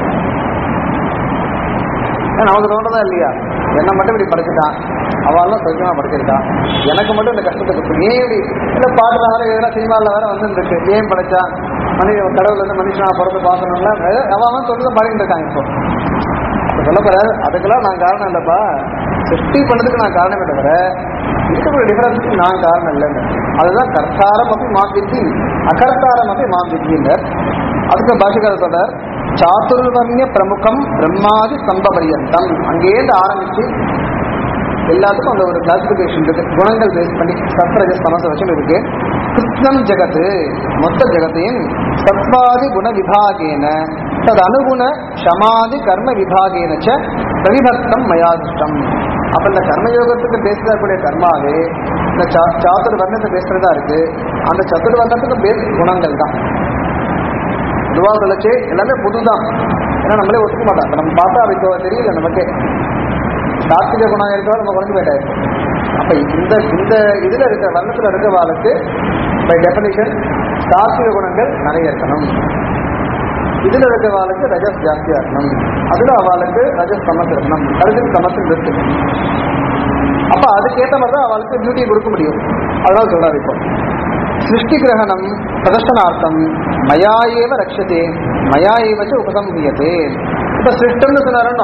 ஏன் நமக்கு தோன்றதா இல்லையா என்னை மட்டும் இப்படி படைச்சிட்டான் அவெல்லாம் சௌக்கியமா படைச்சிருக்கான் எனக்கு மட்டும் இந்த கஷ்டத்தை கொடுத்து ஏன் இப்படி இல்லை பாட்டுல வேற எதனா சினிமாவில் வேற வந்துருக்கு ஏன் படைச்சான் மனித கடவுள் வந்து மனுஷனா பிறந்து பார்க்கணும்ல அவன் சொல்றது பாடிட்டு இருக்கான் இப்போ அப்ப சொல்ல போறாரு அதுக்கெல்லாம் நான் காரணம் இல்லப்பா சிருஷ்டி பண்ணதுக்கு நான் காரணமே தவிர இருக்கக்கூடிய டிஃபரன்ஸுக்கு நான் காரணம் இல்லைன்னு அதுதான் கர்த்தாரம் அப்படி மாம் வித்தி அகர்த்தாரம் அப்படி மாம் வித்தின்னர் அதுக்கு பாஷிகார சொல்றார் சாத்துர்வர்ணிய பிரமுகம் பிரம்மாதி ஸ்தம்பபரியந்தம் அங்கேருந்து ஆரம்பிச்சு எல்லாத்துக்கும் அந்த ஒரு கிளாசிபிகேஷன் இருக்கு குணங்கள் பேஸ் பண்ணி சத்ரஜ சமச வச்சம் இருக்கு கிருஷ்ணம் ஜெகத்து மொத்த ஜெகத்தையும் சத்வாதி குண விபாகேன தது அனுகுண சமாதி கர்ம விபாகேன ச பிரவிபக்தம் மயாதிஷ்டம் அப்ப இந்த கர்மயோகத்துக்கு பேசக்கூடிய கர்மாவே இந்த சா- சாதுர் வர்ணத்தை பேசுறதா இருக்கு அந்த சதுர்வர்ணத்துக்கு பேஸ் குணங்கள் தான் பொதுவாக சொல்லச்சு எல்லாமே புதுதான் ஏன்னா நம்மளே ஒத்துக்க மாட்டோம் இப்ப நம்ம பார்த்தா அது இப்போ தெரியல நமக்கே சாத்விக குணம் இருக்கோ நம்ம குறைஞ்சு போயிட்டாரு அப்ப இந்த இந்த இதுல இருக்க வர்ணத்துல இருக்க வாளுக்கு பை டெஃபினிஷன் சாத்விக குணங்கள் நிறைய இருக்கணும் இதுல இருக்க வாளுக்கு ரஜஸ் ஜாஸ்தியா இருக்கணும் அதுல அவளுக்கு ரஜஸ் சமஸ் இருக்கணும் ரஜஸ் சமஸ் இருக்கு அப்ப அதுக்கேற்ற மாதிரி தான் அவளுக்கு டியூட்டி கொடுக்க முடியும் அதனால சொல்றாரு இப்போ சிருஷ்டி கிரகணம் பிரதர்ஷனார்த்தம் மயா ஏவ ரக்ஷதே மயா ஏவச்ச உபசம்ஹியதே இப்ப சிருஷ்டம்னு சொன்னாரோ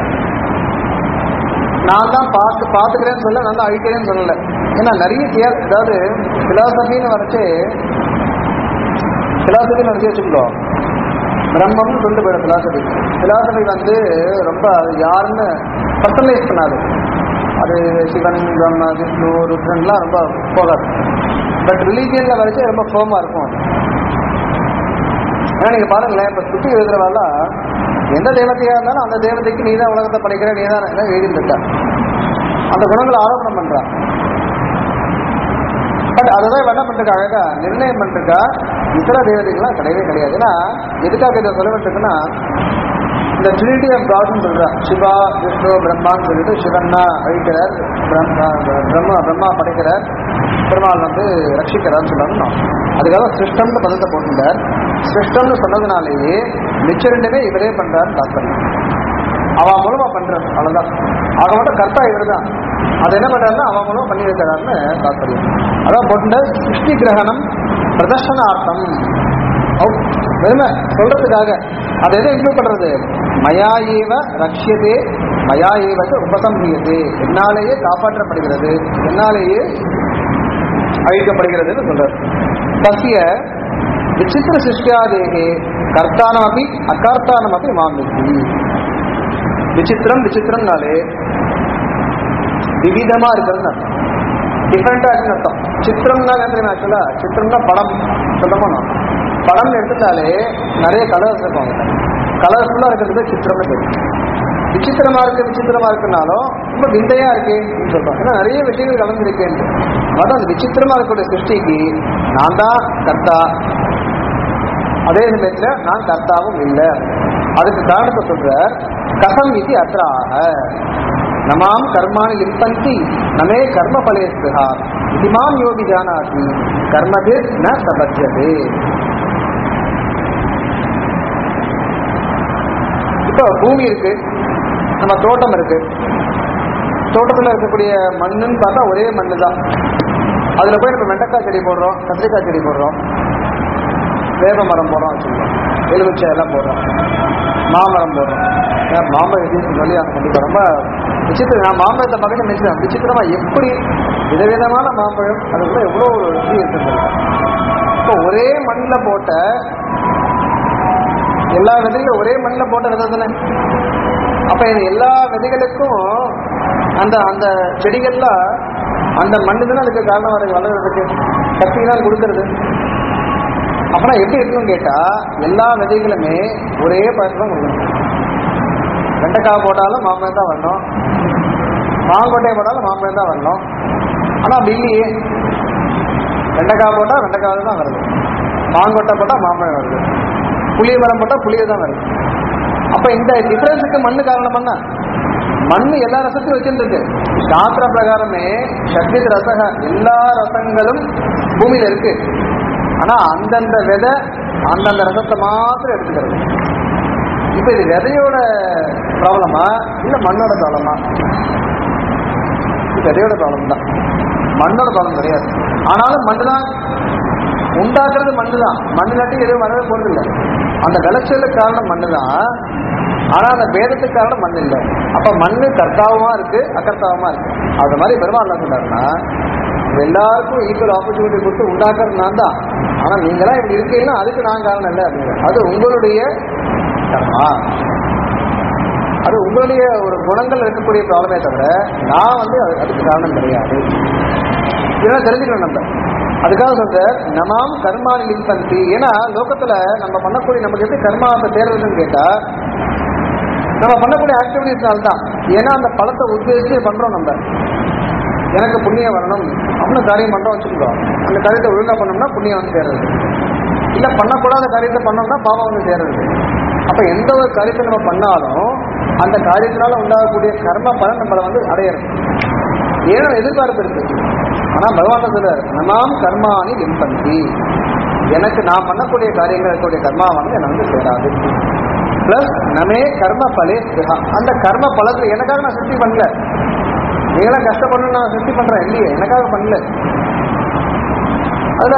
நான் தான் பார்த்து பார்த்துக்கிறேன்னு சொல்ல நான் தான் அழிக்கிறேன்னு சொல்லல ஏன்னா நிறைய தியா அதாவது பிலாசபின்னு வரைச்சு பிலாசபின்னு வரைச்சு வச்சுக்கோ பிரம்மம்னு சொல்லிட்டு போயிடும் பிலாசபி பிலாசபி வந்து ரொம்ப அது யாருன்னு பர்சனலைஸ் பண்ணாது அது சிவன் பிரம்ம விஷ்ணு ருத்ரன்லாம் ரொம்ப போகாது பட் ரிலீஜியன்ல வரைச்சு ரொம்ப ஃபோமா இருக்கும் அது ஏன்னா நீங்க பாருங்களேன் இப்ப சுத்தி எழுதுறவால எந்த தேவதையா இருந்தாலும் அந்த தேவதைக்கு நீ தான் உலகத்தை படைக்கிற நீ தான் எல்லாம் எழுதிட்டு அந்த குணங்களை ஆரோபணம் பண்றான் பட் அதுதான் இவன் என்ன பண்றா அழகா நிர்ணயம் பண்றா இதர தேவதைகள்லாம் கிடையவே கிடையாது ஏன்னா எதுக்காக இதை சொல்ல வேண்டியிருக்குன்னா இந்த ட்ரினிட்டி ஆஃப் காட்னு சொல்றான் சிவா விஷ்ணு பிரம்மான்னு சொல்லிட்டு சிவன்னா அழிக்கிறார் பிரம்மா பிரம்மா பிரம்மா படைக்கிறார் பெருமாள் வந்து ரட்சிக்கிறார்னு சொல்றாங்க அதுக்காக சிஸ்டம்னு பதத்தை போட்டுட்டார் சிஸ்டம்னு சொன்னதுனாலேயே மிச்ச ரெண்டுமே இவரே பண்றாரு தாத்பரியம் அவன் மூலமா பண்றாரு அவ்வளவுதான் ஆக மட்டும் கர்த்தா இவர் தான் அது என்ன பண்றாருன்னா அவன் மூலமா பண்ணி வைக்கிறாருன்னு தாத்பரியம் அதான் போட்டு சிருஷ்டி கிரகணம் பிரதர்ஷனார்த்தம் அவுட். வெறுமை சொல்றதுக்காக அதை எதை இன்க்ளூட் பண்றது மயா ஏவ ரக்ஷியதே மயா ஏவ உபசம்ஹியதே என்னாலேயே காப்பாற்றப்படுகிறது என்னாலேயே அழிக்கப்படுகிறதுன்னு சொல்றாரு தசிய விசித்திர சிருஷ்டியாதேகே கர்த்தானமபி அகர்த்தானமபி மாமித்தி விசித்திரம் விசித்திரம்னாலே விவிதமா இருக்கிறதுன்னு அர்த்தம் டிஃப்ரெண்டா இருக்குன்னு அர்த்தம் சித்திரம்னா என்ன ஆக்சுவலா சித்திரம்னா படம் சொல்லமா படம் எடுத்துட்டாலே நிறைய கலர்ஸ் இருக்கும் கலர்ஃபுல்லா இருக்கிறது சித்திரம்னு பேரு விசித்திரமா இருக்கு விசித்திரமா இருக்குனாலும் ரொம்ப விந்தையா இருக்கு அப்படின்னு சொல்றோம் ஏன்னா நிறைய விஷயங்கள் கலந்துருக்கேன் அதான் அந்த விசித்திரமா இருக்கக்கூடிய சிருஷ்டிக்கு நான் தான் கர்த்தா அதே சமயத்துல நான் கர்த்தாவும் இல்லை அதுக்கு காரணத்தை சொல்ற கசம் இது அத்ராக நமாம் கர்மாணி லிம்பந்தி நமே கர்ம பலே ஸ்பிருஹா இதிமாம் யோகி ஜானாதி கர்மபிர் ந சபத்தியதே இப்போ பூமி இருக்கு நம்ம தோட்டம் இருக்கு தோட்டத்தில் இருக்கக்கூடிய மண்ணுன்னு பார்த்தா ஒரே மண்ணு தான் அதில் போய் நம்ம வெண்டைக்காய் செடி போடுறோம் கத்திரிக்காய் செடி போடுறோம் வேப்ப மரம் போடுறோம் வச்சுக்கோம் எலுமிச்சை எல்லாம் போடுறோம் மாமரம் போடுறோம் ஏன் மாம்பழம் எப்படின்னு சொல்லி அந்த கண்டிப்பாக ரொம்ப விசித்திரம் நான் மாம்பழத்தை பக்கத்தில் நினைச்சேன் விசித்திரமா எப்படி விதவிதமான மாம்பழம் அது கூட எவ்வளோ ஒரு ருசி இருக்குது இப்போ ஒரே மண்ணில் போட்ட எல்லா விதைகளும் ஒரே மண்ணில் போட்ட விதை தானே அப்ப இது எல்லா விதைகளுக்கும் அந்த அந்த செடிகள்லாம் அந்த மண்ணு தானே அதுக்கு காரணம் வர வளர்றதுக்கு சக்தி தான் கொடுக்கறது அப்பனா எப்படி இருக்கணும் கேட்டா எல்லா விதைகளுமே ஒரே பழக்கம் தான் கொடுக்கணும் வெண்டைக்காய் போட்டாலும் மாம்பழம் தான் வரணும் மாங்கொட்டையை போட்டாலும் மாம்பழம் தான் வரணும் ஆனா அப்படி இல்லையே வெண்டைக்காய் போட்டா வெண்டைக்காய் தான் வருது மாங்கொட்டை போட்டா மாம்பழம் வருது புளிய மரம் போட்டா புளிய தான் வருது அப்ப இந்த டிஃபரன்ஸுக்கு மண்ணு காரணம் பண்ண மண்ணு எல்லா ரசத்தையும் வச்சுருக்கு சாஸ்திர பிரகாரமே சக்தி ரசக எல்லா ரசங்களும் பூமியில இருக்கு ஆனா அந்தந்த விதை அந்தந்த ரசத்தை மாத்திரம் எடுத்துக்கிறது இப்ப இது விதையோட ப்ராப்ளமா இல்ல மண்ணோட ப்ராப்ளமா இது விதையோட ப்ராப்ளம் தான் மண்ணோட ப்ராப்ளம் கிடையாது ஆனாலும் மண்ணு தான் உண்டாக்குறது மண்ணு தான் மண்ணு இல்லாட்டி எதுவும் வரவே போறது இல்லை அந்த விளைச்சலுக்கு காரணம் மண்ணு தான் ஆனா அந்த பேதத்துக்கு காரணம் மண் இல்லை அப்ப மண்ணு கர்த்தாவுமா இருக்கு அகர்த்தாவுமா இருக்கு அது மாதிரி பெருமாள் என்ன சொன்னாருன்னா எல்லாருக்கும் ஈக்குவல் ஆப்பர்ச்சுனிட்டி கொடுத்து உண்டாக்குறது நான் தான் ஆனா நீங்களாம் இப்படி இருக்கீங்கன்னா அதுக்கு நான் காரணம் இல்லை அப்படிங்கிற அது உங்களுடைய கர்மா அது உங்களுடைய ஒரு குணங்கள் இருக்கக்கூடிய ப்ராப்ளமே தவிர நான் வந்து அது- அதுக்கு காரணம் கிடையாது இதெல்லாம் தெரிஞ்சுக்கணும் நம்ம அதுக்காக சொல்ற நமாம் கர்மானி லிம்பந்தி ஏன்னா லோகத்துல நம்ம பண்ணக்கூடிய நமக்கு எப்படி கர்மாவை தேர்றதுன்னு கேட்டா நம்ம பண்ணக்கூடிய ஆக்டிவிட்டிஸ்னால தான் ஏன்னா அந்த பழத்தை உத்தேசிச்சு பண்றோம் நம்ம எனக்கு புண்ணியம் வரணும் அப்படின்னு காரியம் பண்றோம் வச்சுக்கிறோம் அந்த காரியத்தை ஒழுங்கா பண்ணோம்னா புண்ணியம் வந்து சேருது இல்ல பண்ணக்கூடாத காரியத்தை பண்ணோம்னா பாவம் வந்து சேருது அப்ப எந்த ஒரு காரியத்தை நம்ம பண்ணாலும் அந்த காரியத்தினால உண்டாகக்கூடிய கர்ம பலன் நம்மளை வந்து அடையணும் ஏன்னா எதிர்பார்ப்பு இருக்கு ஆனா பகவான் தான் சொல்றாரு நமாம் கர்மானி லிம்பந்தி எனக்கு நான் பண்ணக்கூடிய காரியங்கள் இருக்கக்கூடிய கர்மாவானது என்னை வந்து சேராது பிளஸ் நமே கர்ம பலே ஸ்பிருஹா. அந்த கர்ம பலத்துல எனக்காக நான் சிருஷ்டி பண்ணல நீங்களாம் கஷ்டப்படணும் நான் சிருஷ்டி பண்றேன் இல்லையே எனக்காக பண்ணல அதுல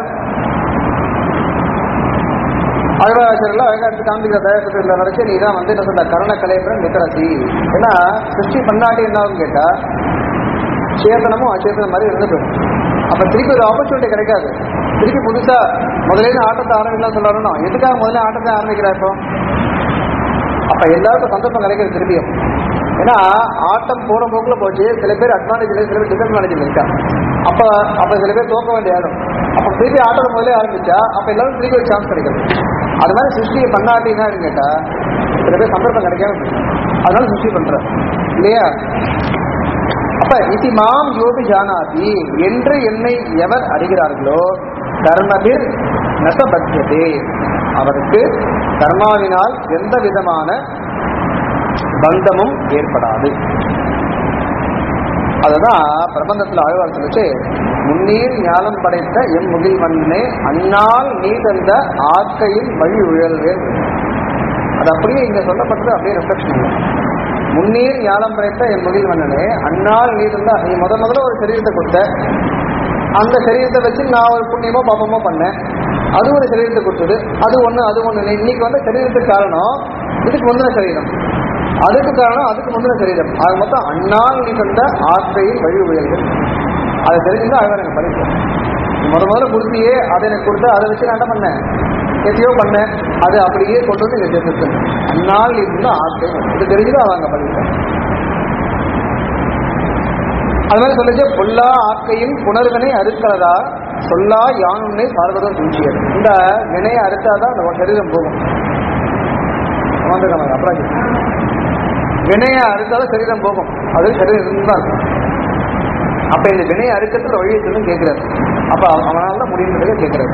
அழகாச்சரில் அழகா எடுத்து காமிக்கிற தயாரிப்பில் வரைக்கும் நீ தான் வந்து என்ன சொல்ற கருண கலைப்புறம் நிக்கரசி ஏன்னா சிருஷ்டி பண்ணாட்டி என்ன ஆகும் கேட்டா சேதனமும் அச்சேதனம் மாதிரி இருந்து போயிடும் அப்ப திருப்பி ஒரு ஆப்பர்ச்சுனிட்டி கிடைக்காது திருப்பி புதுசா முதல்ல ஆட்டத்தை ஆரம்பிக்கலாம் சொல்லணும் எதுக்காக முதல்ல ஆட்டத்தை ஆரம்பிக்கிறா இப்போ அப்ப எல்லாருக்கும் சந்தர்ப்பம் கிடைக்கிறது திருப்பியும் ஏன்னா ஆட்டம் போற போக்குல போச்சு சில பேர் அட்வான்டேஜ் சில பேர் டிஸ்அட்வான்டேஜ் இருக்கா அப்ப அப்ப சில பேர் தோக்க வேண்டிய இடம் அப்ப திருப்பி ஆட்டத்தை முதல்ல ஆரம்பிச்சா அப்ப எல்லாரும் திருப்பி ஒரு சான்ஸ் கிடைக்கும் அது மாதிரி சிருஷ்டியை பண்ணாட்டினா கேட்டா சில பேர் சந்தர்ப்பம் கிடைக்காம போயிடும். அதனால சிருஷ்டி பண்ற இல்லையா அப்ப இதி மாம் யோபி ஜானாதி என்று என்னை எவர் அறிகிறார்களோ கர்மபிர் நசபத்தியதே அவருக்கு கர்மாவினால் எந்த விதமான பந்தமும் ஏற்படாது அதுதான் பிரபந்தத்தில் ஆழ்வார் சொல்லிச்சு முன்னீர் ஞானம் படைத்த எம் முகில் மண்ணே அந்நாள் நீ தந்த ஆக்கையில் வழி உழல்வேன் அது அப்படியே இங்க சொல்லப்பட்டது அப்படியே ரிஃப்ளெக்ஷன் இல்லை முன்னீர் ஞானம் படைத்த என் முகில் மன்னனே அந்நாள் நீ தந்த நீ முத முதல்ல ஒரு சரீரத்தை கொடுத்த அந்த சரீரத்தை வச்சு நான் ஒரு புண்ணியமோ பாப்பமோ பண்ணேன் அது ஒரு சரீரத்தை கொடுத்தது அது ஒண்ணு அது ஒண்ணு இன்னைக்கு வந்து சரீரத்துக்கு காரணம் இதுக்கு முந்தின சரீரம் அதுக்கு காரணம் அதுக்கு முந்தின சரீரம் அது மொத்தம் அந்நாள் நீ தந்த ஆசையில் வழி உயல்கள் அதை தெரிஞ்சுதான் அழகாக எனக்கு படிப்போம் முத முதல்ல கொடுத்தியே அதை எனக்கு கொடுத்த அதை வச்சு நான் என்ன பண்ணேன் எத்தையோ பண்ணேன் அது அப்படியே கொண்டு வந்து இங்க சேர்த்துட்டு அந்நாள் நீ தந்த ஆசை இது தெரிஞ்சுதான் அவங்க படிப்போம் அது மாதிரி சொல்லுச்சு பொல்லா ஆக்கையின் புணர்வினை அறுக்கிறதா சொல்லா யானுன்னை பார்வதம் சூழ்ச்சியது இந்த வினையை அறுத்தாதான் அந்த சரீரம் போகும் வந்துருக்காங்க அப்புறம் வினையை அறுத்தாலும் சரீரம் போகும் அது சரீரம் இருந்து தான் இருக்கும் அப்ப இந்த வினையை அறுக்கிறதுல வழியை சொல்லு கேட்கிறாரு அப்ப அவ- அவனால தான் முடியுன்றதை கேட்கிறாரு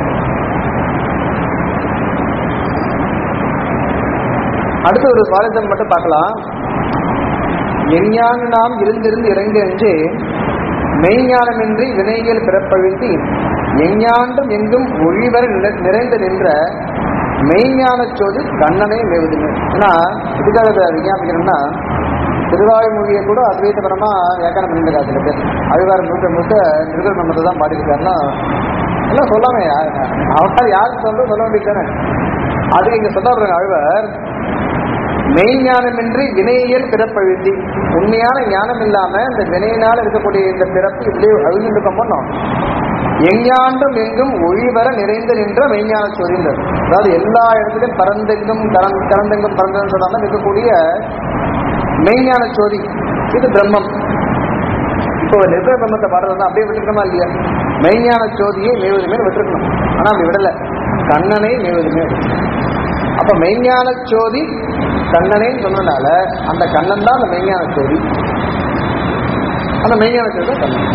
அடுத்து ஒரு சுவாரஸ்யம் மட்டும் பார்க்கலாம் எஞ்ஞான நாம் இருந்திருந்து இறங்கு என்று மெய்ஞானமின்றி வினைகள் பிறப்பழுத்தி எஞ்ஞாண்டும் எங்கும் ஒழிவர நிறை- நிறைந்து நின்ற மெய்ஞான சோதி கண்ணனை மேவுதுங்க ஏன்னா இதுக்காக இதை விஞ்ஞாபிக்கணும்னா திருவாய்மொழியை கூட அத்வைதபரமா வியாக்கியானம் பண்ணியிருக்காரு சில பேர் அழிவார் முழுக்க முழுக்க திருக்குறள் மன்றத்தை தான் பாடியிருக்காருன்னா எல்லாம் சொல்லாமே அவர் யாருக்கு சொல்ல சொல்ல வேண்டியது அதுக்கு இங்க சொல்ல அழுவர் மெய்ஞானமின்றி வினையியல் பிறப்பழுத்தி உண்மையான ஞானம் இல்லாம இந்த வினையினால் இருக்கக்கூடிய இந்த பிறப்பு இப்படியே அழுந்துட்டு பண்ணோம் எஞ்ஞாண்டும் எங்கும் ஒழிவர நிறைந்து நின்ற மெய்ஞான சொரிந்தது அதாவது எல்லா இடத்துலையும் பரந்தெங்கும் கலந் கலந்தெங்கும் பறந்ததுன்னு சொல்லாம இருக்கக்கூடிய மெய்ஞான சோதி இது பிரம்மம் இப்போ நிர்பய பிரம்மத்தை பாடுறது அப்படியே விட்டுருக்கணுமா இல்லையா மெய்ஞான சோதியை மேவதுமே விட்டுருக்கணும் ஆனா அப்படி விடல கண்ணனை மேவதுமே அப்ப மெய்ஞான சோதி கண்ணனேன்னு சொன்னதுனால அந்த கண்ணன் தான் அந்த மெய்ஞான சோதி அந்த மெய்ஞான சோதி தான் கண்ணன்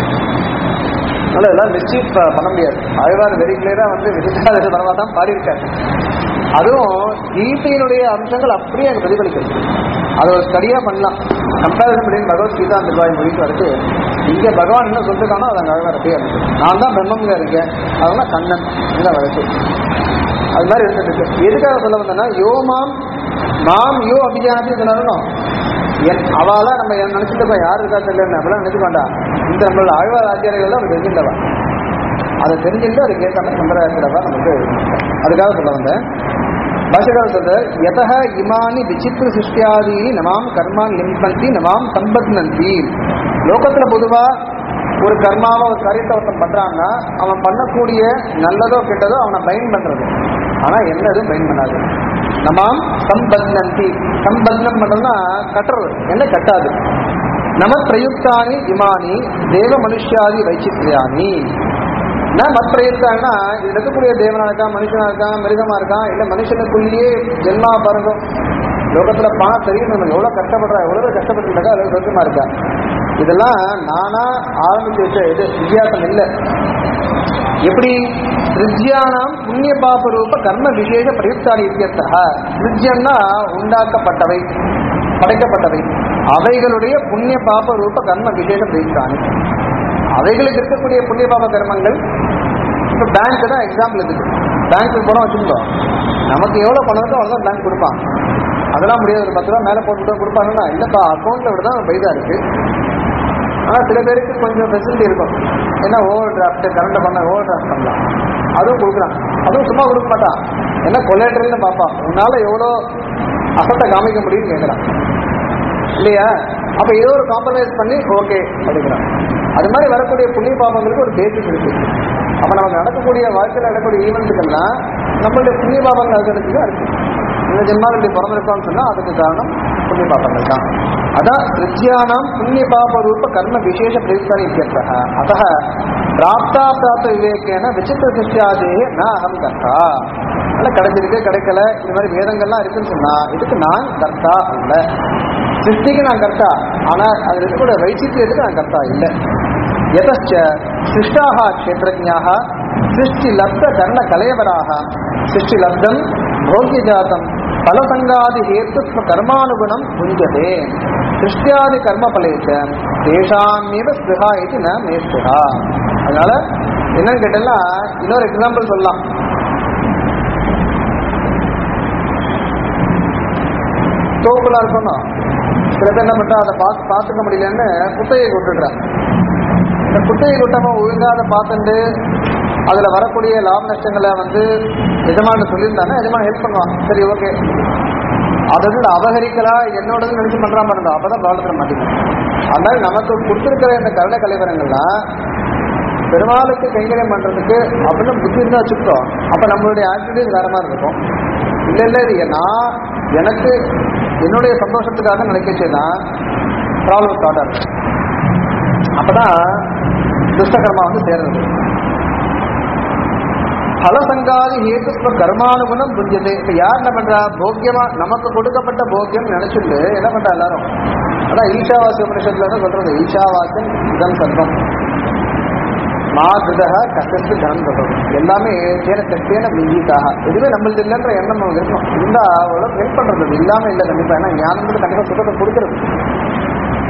அதனால இதெல்லாம் நிச்சயம் ப- பண்ண முடியாது ஆழ்வார் வெரி கிளியரா வந்து விதிக்காத பரவா தான் பாடியிருக்காரு அதுவும் கீதையினுடைய அம்சங்கள் அப்படியே அங்க பிரதிபலிக்கிறது அதை ஒரு ஸ்டடியா பண்ணலாம் கம்பேரிசன் பண்ணி பகவத்கீதா அந்த ரூபாய் மொழிக்கு அடுத்து இங்க பகவான் என்ன சொல்லிருக்கானோ அதை அங்க அழகா அப்படியே இருக்கு நான் தான் பிரம்மங்க இருக்கேன் அதெல்லாம் கண்ணன் இந்த வழக்கு அது மாதிரி இருந்துட்டு இருக்கு எதுக்காக சொல்ல வந்தேன்னா யோ மாம் மாம் யோ அபிஜானத்தையும் சொல்லணும் என் அவால நம்ம நினைச்சிட்டு இருக்கோம் யார் இருக்கா தெரியல அப்படிலாம் நினைக்க வேண்டாம் இந்த நம்மளோட ஆழ்வார் ஆச்சாரியர்கள் தான் தெரிஞ்சின்றவா அதை தெரிஞ்சுட்டு அதுக்கு ஏற்ற மாதிரி சம்பிரதாயத்திலவா நமக்கு அதுக்காக சொல்ல வந்தேன் பாஷகார சொல்ற எதக இமானி விசித்திர சிருஷ்டியாதீனி நமாம் கர்மான் லிம்பந்தி நமாம் சம்பத்னந்தி லோகத்துல பொதுவா ஒரு கர்மாவை ஒரு காரியத்தை ஒருத்தன் பண்றான்னா அவன் பண்ணக்கூடிய நல்லதோ கெட்டதோ அவனை பயன் பண்றது ஆனா என்னதும் பயன் பண்ணாது நமாம் சம்பத்னந்தி சம்பத்னம் பண்றதுன்னா கட்டுறது என்ன கட்டாது நம பிரயுக்தானி இமானி தேவ மனுஷாதி வைச்சித்யானி நான் மற்ற இருக்காங்கன்னா இதுல இருக்கக்கூடிய தேவனா இருக்கான் மனுஷனா இருக்கான் மிருகமா இருக்கான் இல்ல மனுஷனுக்குள்ளேயே ஜென்மா பாருங்க லோகத்துல பணம் தெரியும் நம்ம எவ்வளவு கஷ்டப்படுறா எவ்வளவு கஷ்டப்பட்டு இருக்கா அவ்வளவு சொந்தமா இருக்கா இதெல்லாம் நானா ஆரம்பிச்சு வச்ச இது வித்தியாசம் இல்லை எப்படி திருஜ்யானாம் புண்ணிய பாப ரூப கர்ம விசேஷ பிரயுக்தானி இத்தியர்த்தக திருஜ்யம்னா உண்டாக்கப்பட்டவை படைக்கப்பட்டவை அவைகளுடைய புண்ணிய பாப ரூப கர்ம விசேஷ பிரயுக்தானி அவைகளுக்கு இருக்கக்கூடிய புண்ணிய பாப கர்மங்கள் இப்போ பேங்க் தான் எக்ஸாம்பிள் இருக்குது பேங்க்கு போனால் வச்சுருந்தோம் நமக்கு எவ்வளோ பணம் இருக்கோ அவ்வளோதான் பேங்க் கொடுப்பான் அதெல்லாம் முடியாது ஒரு பத்து ரூபா மேலே போட்டு தான் கொடுப்பாங்கன்னா இல்லைப்பா அக்கௌண்ட்டில் விட தான் பைசா இருக்கு ஆனால் சில பேருக்கு கொஞ்சம் ஃபெசிலிட்டி இருக்கும் என்ன ஓவர் டிராஃப்ட் கரண்ட்டை பண்ண ஓவர் டிராஃப்ட் பண்ணலாம் அதுவும் கொடுக்குறான் அதுவும் சும்மா கொடுக்க மாட்டான் என்ன கொலேட்டர்னு பார்ப்பான் உன்னால எவ்வளோ அசத்தை காமிக்க முடியும்னு கேட்குறான் இல்லையா அப்ப ஏதோ ஒரு காம்ப்ரமைஸ் பண்ணி ஓகே அப்படிங்கிறான் அது மாதிரி வரக்கூடிய புண்ணிய பாபங்களுக்கு ஒரு பேசிஸ் இருக்கு அப்ப நமக்கு நடக்கக்கூடிய வாழ்க்கையில் நடக்கக்கூடிய ஈவெண்ட்டுக்கெல்லாம் நம்மளுடைய புண்ணிய பாபங்கள் அதுக்கு தான் இருக்கு இந்த ஜென்மாவில் இப்படி பிறந்திருக்கோம்னு சொன்னா அதுக்கு காரணம் புண்ணிய பாபங்கள் தான் அதான் கிருத்தியானாம் புண்ணிய பாப ரூப கர்ம விசேஷ பிரயுக்தானி இத்தியர்த்தः அத்தः பிராப்தா பிராப்த விவேகேன விசித்திர சிஷ்யாதே ந அகம் கர்த்தா அதனால கிடைச்சிருக்கு கிடைக்கல இந்த மாதிரி வேதங்கள்லாம் இருக்குன்னு சொன்னா இதுக்கு நான் கர்த்தா அல்ல சிருஷ்டிக்கு நான் கர்த்தா ஆனா அதுல இருக்கக்கூடிய வைச்சித்தியத்துக்கு நான் கர்த்தா இல்லை எதச்ச சிருஷ்டாக க்ஷேத்திரஜாக சிருஷ்டி லப்த கர்ண கலையவராக சிருஷ்டி லப்தம் போக்கிய ஜாதம் பலசங்காதி ஹேத்துத்வ கர்மானுகுணம் புஞ்சதே சிருஷ்டியாதி கர்ம பலேச்ச தேஷாமேவ ஸ்பிருஹா இது ந மே ஸ்பிருஹா அதனால என்னன்னு கேட்டா இன்னொரு எக்ஸாம்பிள் சொல்லலாம் தோப்புல இருக்கணும் சில பேர் என்ன பண்றா அதை பார்த்து பார்த்துக்க முடியலன்னு குத்தகை விட்டுடுறான் இந்த குத்தகை விட்டாம ஒழுங்கா அதை பார்த்துட்டு அதுல வரக்கூடிய லாப நஷ்டங்களை வந்து எஜமான சொல்லியிருந்தானே எஜமான ஹெல்ப் பண்ணுவான் சரி ஓகே அதை வந்து அபகரிக்கலா என்னோடது நினைச்சு பண்றாம இருந்தா அப்பதான் கவலைப்பட மாட்டேங்குது அதனால நமக்கு கொடுத்துருக்கிற இந்த கருணை கலைவரங்கள்லாம் பெருமாளுக்கு கைங்கரியம் பண்றதுக்கு அப்படின்னு புத்தி இருந்தா வச்சுக்கிட்டோம் அப்ப நம்மளுடைய ஆக்டிவிட்டிஸ் வேற மாதிரி இருக்கும் இல்ல இல்ல இது நான் எனக்கு என்னுடைய சந்தோஷத்துக்காக நினைக்கச்சுன்னா ப்ராப்ளம் ஸ்டார்ட் ஆகும் அப்பதான் துஷ்டகர்மா வந்து சேருது பலசங்காதி ஹேத்துஸ்வ கர்மானுகுணம் புரிஞ்சது இப்ப யார் என்ன பண்றா போக்கியமா நமக்கு கொடுக்கப்பட்ட போக்கியம் நினைச்சுட்டு என்ன பண்றா எல்லாரும் அதான் ஈஷாவாசி உபனிஷத்துல தான் சொல்றது ஈஷாவாசன் இதம் சர்வம் மாதிருதா கஷ்டத்து தனம் சொல்றது எல்லாமே தேன கஷ்டேன விஞ்சித்தாக எதுவுமே நம்மளுது இல்லைன்ற எண்ணம் நமக்கு இருக்கணும் இருந்தா அவ்வளோ ஹெல்ப் பண்றது அது இல்லாம இல்லை கண்டிப்பா ஏன்னா ஞானம்ன்றது கண்டிப்பா சுத்தத்தை கொடுக்கறது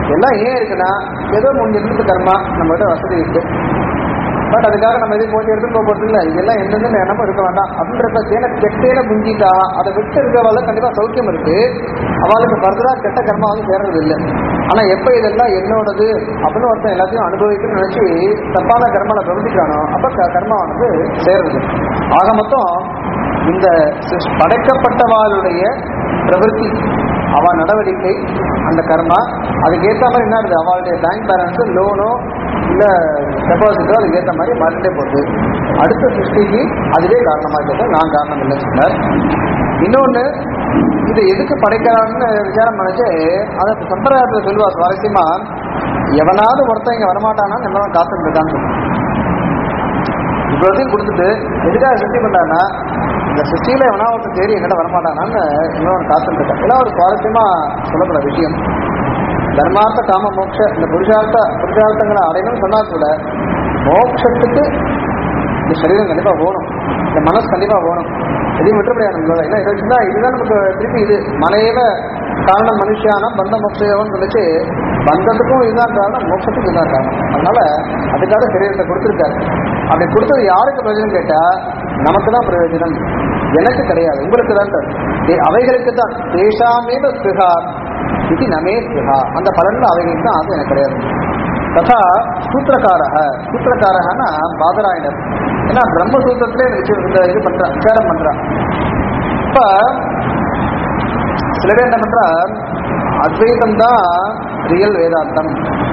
எல்லாம் ஏன் இருக்குன்னா ஏதோ மூணு ஜென்மத்து கர்மா நம்மகிட்ட வசதி இருக்கு பட் அதுக்காக நம்ம எதுவும் போட்டி எடுத்து போக போறது இல்லை இதெல்லாம் எந்தெந்த எண்ணமும் இருக்க வேண்டாம் அப்படின்றத தேன கெட்டேன புஞ்சிட்டா அதை விட்டு இருக்கிறவள கண்டிப்பா சௌக்கியம் இருக்கு அவளுக்கு ஃபர்தரா கெட்ட கர்மா வந்து சேர்றது இல்லை ஆனா எப்ப இதெல்லாம் என்னோடது அப்படின்னு ஒருத்தன் எல்லாத்தையும் அனுபவிக்கணும்னு நினைச்சு தப்பான கர்மால பிரவர்த்திக்கிறானோ அப்ப க- கர்மாவானது சேர்றது ஆக மொத்தம் இந்த சிருஷ்- படைக்கப்பட்டவாளுடைய பிரவൃத்தி அவ நடவடிக்கை அந்த கர்மா அதுக்கு ஏற்ற மாதிரி என்ன இருக்குது அவளுடைய பேங்க் பேலன்ஸ் லோனோ இல்ல டெபாசிட்டோ அதுக்கு ஏற்ற மாதிரி மாறிட்டே போகுது அடுத்த சிருஷ்டிக்கு அதுவே காரணமா இருக்கிறது நான் காரணம் இல்லை சொன்னார் இன்னொன்னு இது எதுக்கு படைக்கிறான்னு விசாரம் பண்ணிச்சு அதை சம்பிரதாயத்தில் சொல்லுவா சுவாரஸ்யமா எவனாவது ஒருத்தன் இங்க வரமாட்டானா நம்ம காத்துட்டு இருக்கான்னு சொல்லுவான் இவ்வளோத்தையும் கொடுத்துட்டு எதுக்காக சிருஷ்டி பண்ணான்னா இந்த சிருஷ்டியில எவனா ஒருத்தன் தேடி என்கிட்ட வரமாட்டானான்னு இன்னொரு காத்துட்டு இருக்கான் இதெல்லாம் ஒரு சுவாரஸ்யமா சொல்லப்படுற விஷயம் தர்மார்த்த காம மோட்ச இந்த புருஷார்த்த புருஷார்த்தங்களை அடையணும்னு சொன்னா கூட மோட்சத்துக்கு இந்த சரீரம் கண்டிப்பா போகணும் இந்த மனசு கண்டிப்பா போகணும் எதையும் விட்டுப்படையாது நம்மளால ஏன்னா இதை வச்சுன்னா இதுதான் நமக்கு திருப்பி இது மலையவ காரணம் மனுஷியான பந்த மோட்சம் சொல்லிச்சு பந்தத்துக்கும் இதுதான் காரணம் மோட்சத்துக்கும் இதுதான் காரணம் அதனால அதுக்காக சரீரத்தை கொடுத்துருக்காரு அப்படி கொடுத்தது யாருக்கு பிரயோஜனம் கேட்டா நமக்கு தான் பிரயோஜனம் எனக்கு கிடையாது உங்களுக்கு தான் சார். தே- அவைகளுக்கு தான் தேஷாமேவ ஸ்பிருகா இது நமே ஸ்பிருகா அந்த பலன்ல அவைகளுக்கு தான் அது எனக்கு கிடையாது ததா சூத்திரக்காரக சூத்திரக்காரகனா பாதராயணர் ஏன்னா பிரம்மசூத்திரத்திலே இந்த விஷயம் இந்த இது பண்ற விசாரம் பண்றான் இப்ப சில பேர் என்ன பண்றா அத்வைதம் தான் ரியல் வேதாந்தம்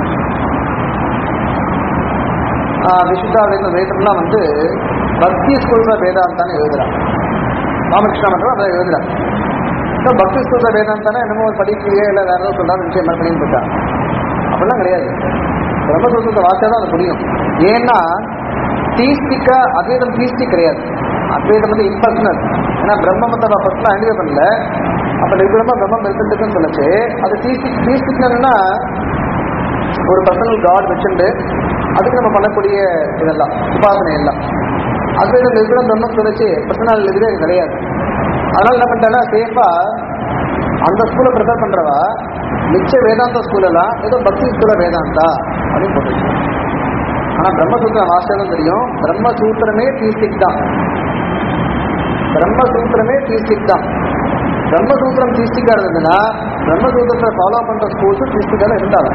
விசுத்தாத்வைத வேதம்லாம் வந்து பக்தி ஸ்கூல்ல வேதாந்தான்னு எழுதுறான் ராமகிருஷ்ணா மன்றம் அதை எழுதுறான் இப்போ பக்தி ஸ்கூல்ல வேதாந்தானே என்னமோ ஒரு படிக்கலையே இல்லை வேற ஏதோ சொல்லாத விஷயம் என்ன பண்ணிட்டு இருக்கா அப்படிலாம் கிடையாது பிரம்மசூத்திரத்தை வாசிச்சா தான் அது புரியும் ஏன்னா தீஸ்டிக்கா அத்வைதம் தீஸ்டிக் கிடையாது அத்வைதம் வந்து இம்பர்சனல் ஏன்னா பிரம்மத்தை நான் ஃபர்ஸ்ட்லாம் ஐடியா பண்ணல அப்ப நிர்குணமா பிரம்மம் இருக்குன்னு சொல்லுச்சு அது தீஸ்டிக் தீஸ்டிக்னா ஒரு பர்சனல் காட் வச்சுட்டு அதுக்கு நம்ம பண்ணக்கூடிய இதெல்லாம் உபாசனை எல்லாம் அத்வைதம் நிர்குணம் பிரம்மம் சொல்லுச்சு பர்சனல் இதுவே கிடையாது அதனால என்ன பண்ணிட்டேன்னா சேஃபா அந்த ஸ்கூலை ப்ரிஃபர் பண்றவா மிச்ச வேதாந்த ஸ்கூல் எல்லாம் ஏதோ பக்தி ஸ்கூல வேதாந்தா அப்படின்னு போட்டுச்சு ஆனா பிரம்மசூத்திரம் வாசிச்சாலும் தெரியும் பிரம்மசூத்திரமே தீஸ்டிக் தான் பிரம்மசூத்திரமே தீஸ்டிக் தான் பிரம்மசூத்திரம் தீஸ்டிக்கா இருந்ததுன்னா பிரம்மசூத்திரத்தை ஃபாலோ பண்ற ஸ்கூல்ஸும் தீஸ்டிக்கால இருந்தாலும்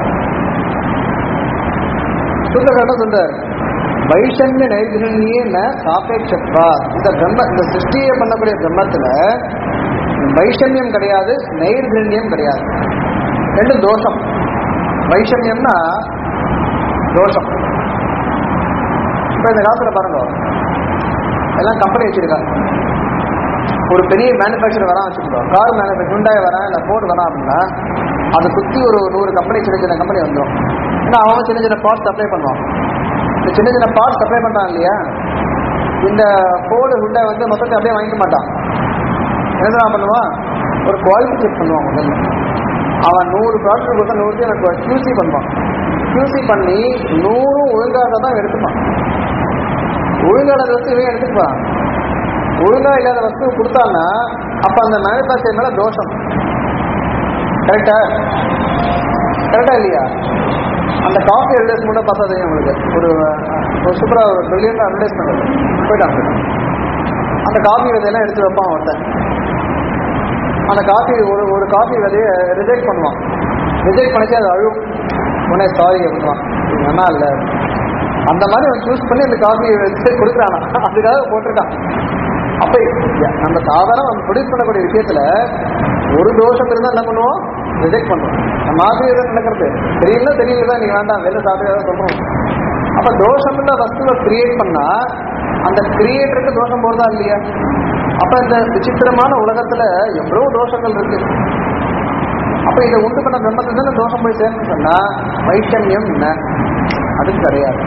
சூத்திரக்காரன் சொல்றார் வைஷன்ய நைர்குண்யே ந சாபேட்சத்வா இந்த பிரம்ம இந்த சிருஷ்டியை பண்ணக்கூடிய பிரம்மத்துல வைஷன்யம் கிடையாது நைர்குண்யம் கிடையாது ரெண்டு தோஷம் வைஷன்யம்னா தோஷம் இப்ப இந்த காலத்துல பாருங்க எல்லாம் கம்பெனி வச்சிருக்காங்க ஒரு பெரிய மேனுஃபேக்சர் வரான் வச்சுருக்கோம் கார் மேனுஃபேக்சர் ஹுண்டாய் வரான் இல்லை ஃபோர்டு வரான் அப்படின்னா அதை சுற்றி ஒரு நூறு கம்பெனி சின்ன சின்ன கம்பெனி வந்துடும் ஏன்னா அவன் சின்ன சின்ன பார்ட்ஸ் சப்ளை பண்ணுவான் இந்த சின்ன சின்ன பார்ட்ஸ் சப்ளை பண்ணுறான் இல்லையா இந்த ஃபோர்டு ஹுண்டாய் வந்து மொத்தத்தை அப்படியே வாங்கிக்க மாட்டான் என்ன பண்ணுவான் ஒரு குவாலிட்டி செக் பண்ணுவான் முதல்ல அவன் நூறு ப்ராடக்ட் கொடுத்தா நூறு எனக்கு QC பண்ணுவான் QC பண்ணி நூறும் ஒழுங்காக தான் எடுத்துப்பான் ஒழுங்கான வஸ்து இவன் எடுத்துக்குவான் ஒழுங்கா இல்லாத வஸ்து கொடுத்தான்னா அப்ப அந்த மேனுஃபேக்சர் மேல தோஷம் கரெக்டா கரெக்டா இல்லையா அந்த காஃபி அட்வர்டைஸ்மெண்ட்டை பார்த்தா தெரியும் உங்களுக்கு ஒரு ஒரு சூப்பராக ஒரு பிரில்லியன்ட் அட்வர்டைஸ்மெண்ட் போயிட்டாங்க அந்த காஃபி விதையெல்லாம் எடுத்து வைப்பான் ஒருத்தன் அந்த காஃபி ஒரு ஒரு காஃபி விதையை ரிஜெக்ட் பண்ணுவான் ரிஜெக்ட் பண்ணிச்சு அது அழுவும் உடனே சாரி அப்படின்வான் இது நல்லா இல்லை அந்த மாதிரி அவன் சூஸ் பண்ணி அந்த காஃபி வச்சு கொடுக்குறானா அதுக்காக போட்டிருக்கான் அப்ப நம்ம சாதாரண நம்ம ப்ரொடியூஸ் பண்ணக்கூடிய விஷயத்துல ஒரு தோஷம் இருந்தா என்ன பண்ணுவோம் ரிஜெக்ட் பண்ணுவோம் நம்ம மாதிரி எதுவும் நடக்கிறது தெரியல தெரியல நீங்க வேண்டாம் வெளில சாப்பிட்டு சொல்றோம் அப்ப தோஷம் இல்ல வஸ்துவை கிரியேட் பண்ணா அந்த கிரியேட்டருக்கு தோஷம் போறதா இல்லையா அப்ப இந்த விசித்திரமான உலகத்துல எவ்வளவு தோஷங்கள் இருக்கு அப்ப இதை உண்டு பண்ண பிரம்மத்துல தானே தோஷம் போய் சேர்ந்து சொன்னா வைஷமியம் என்ன அது கிடையாது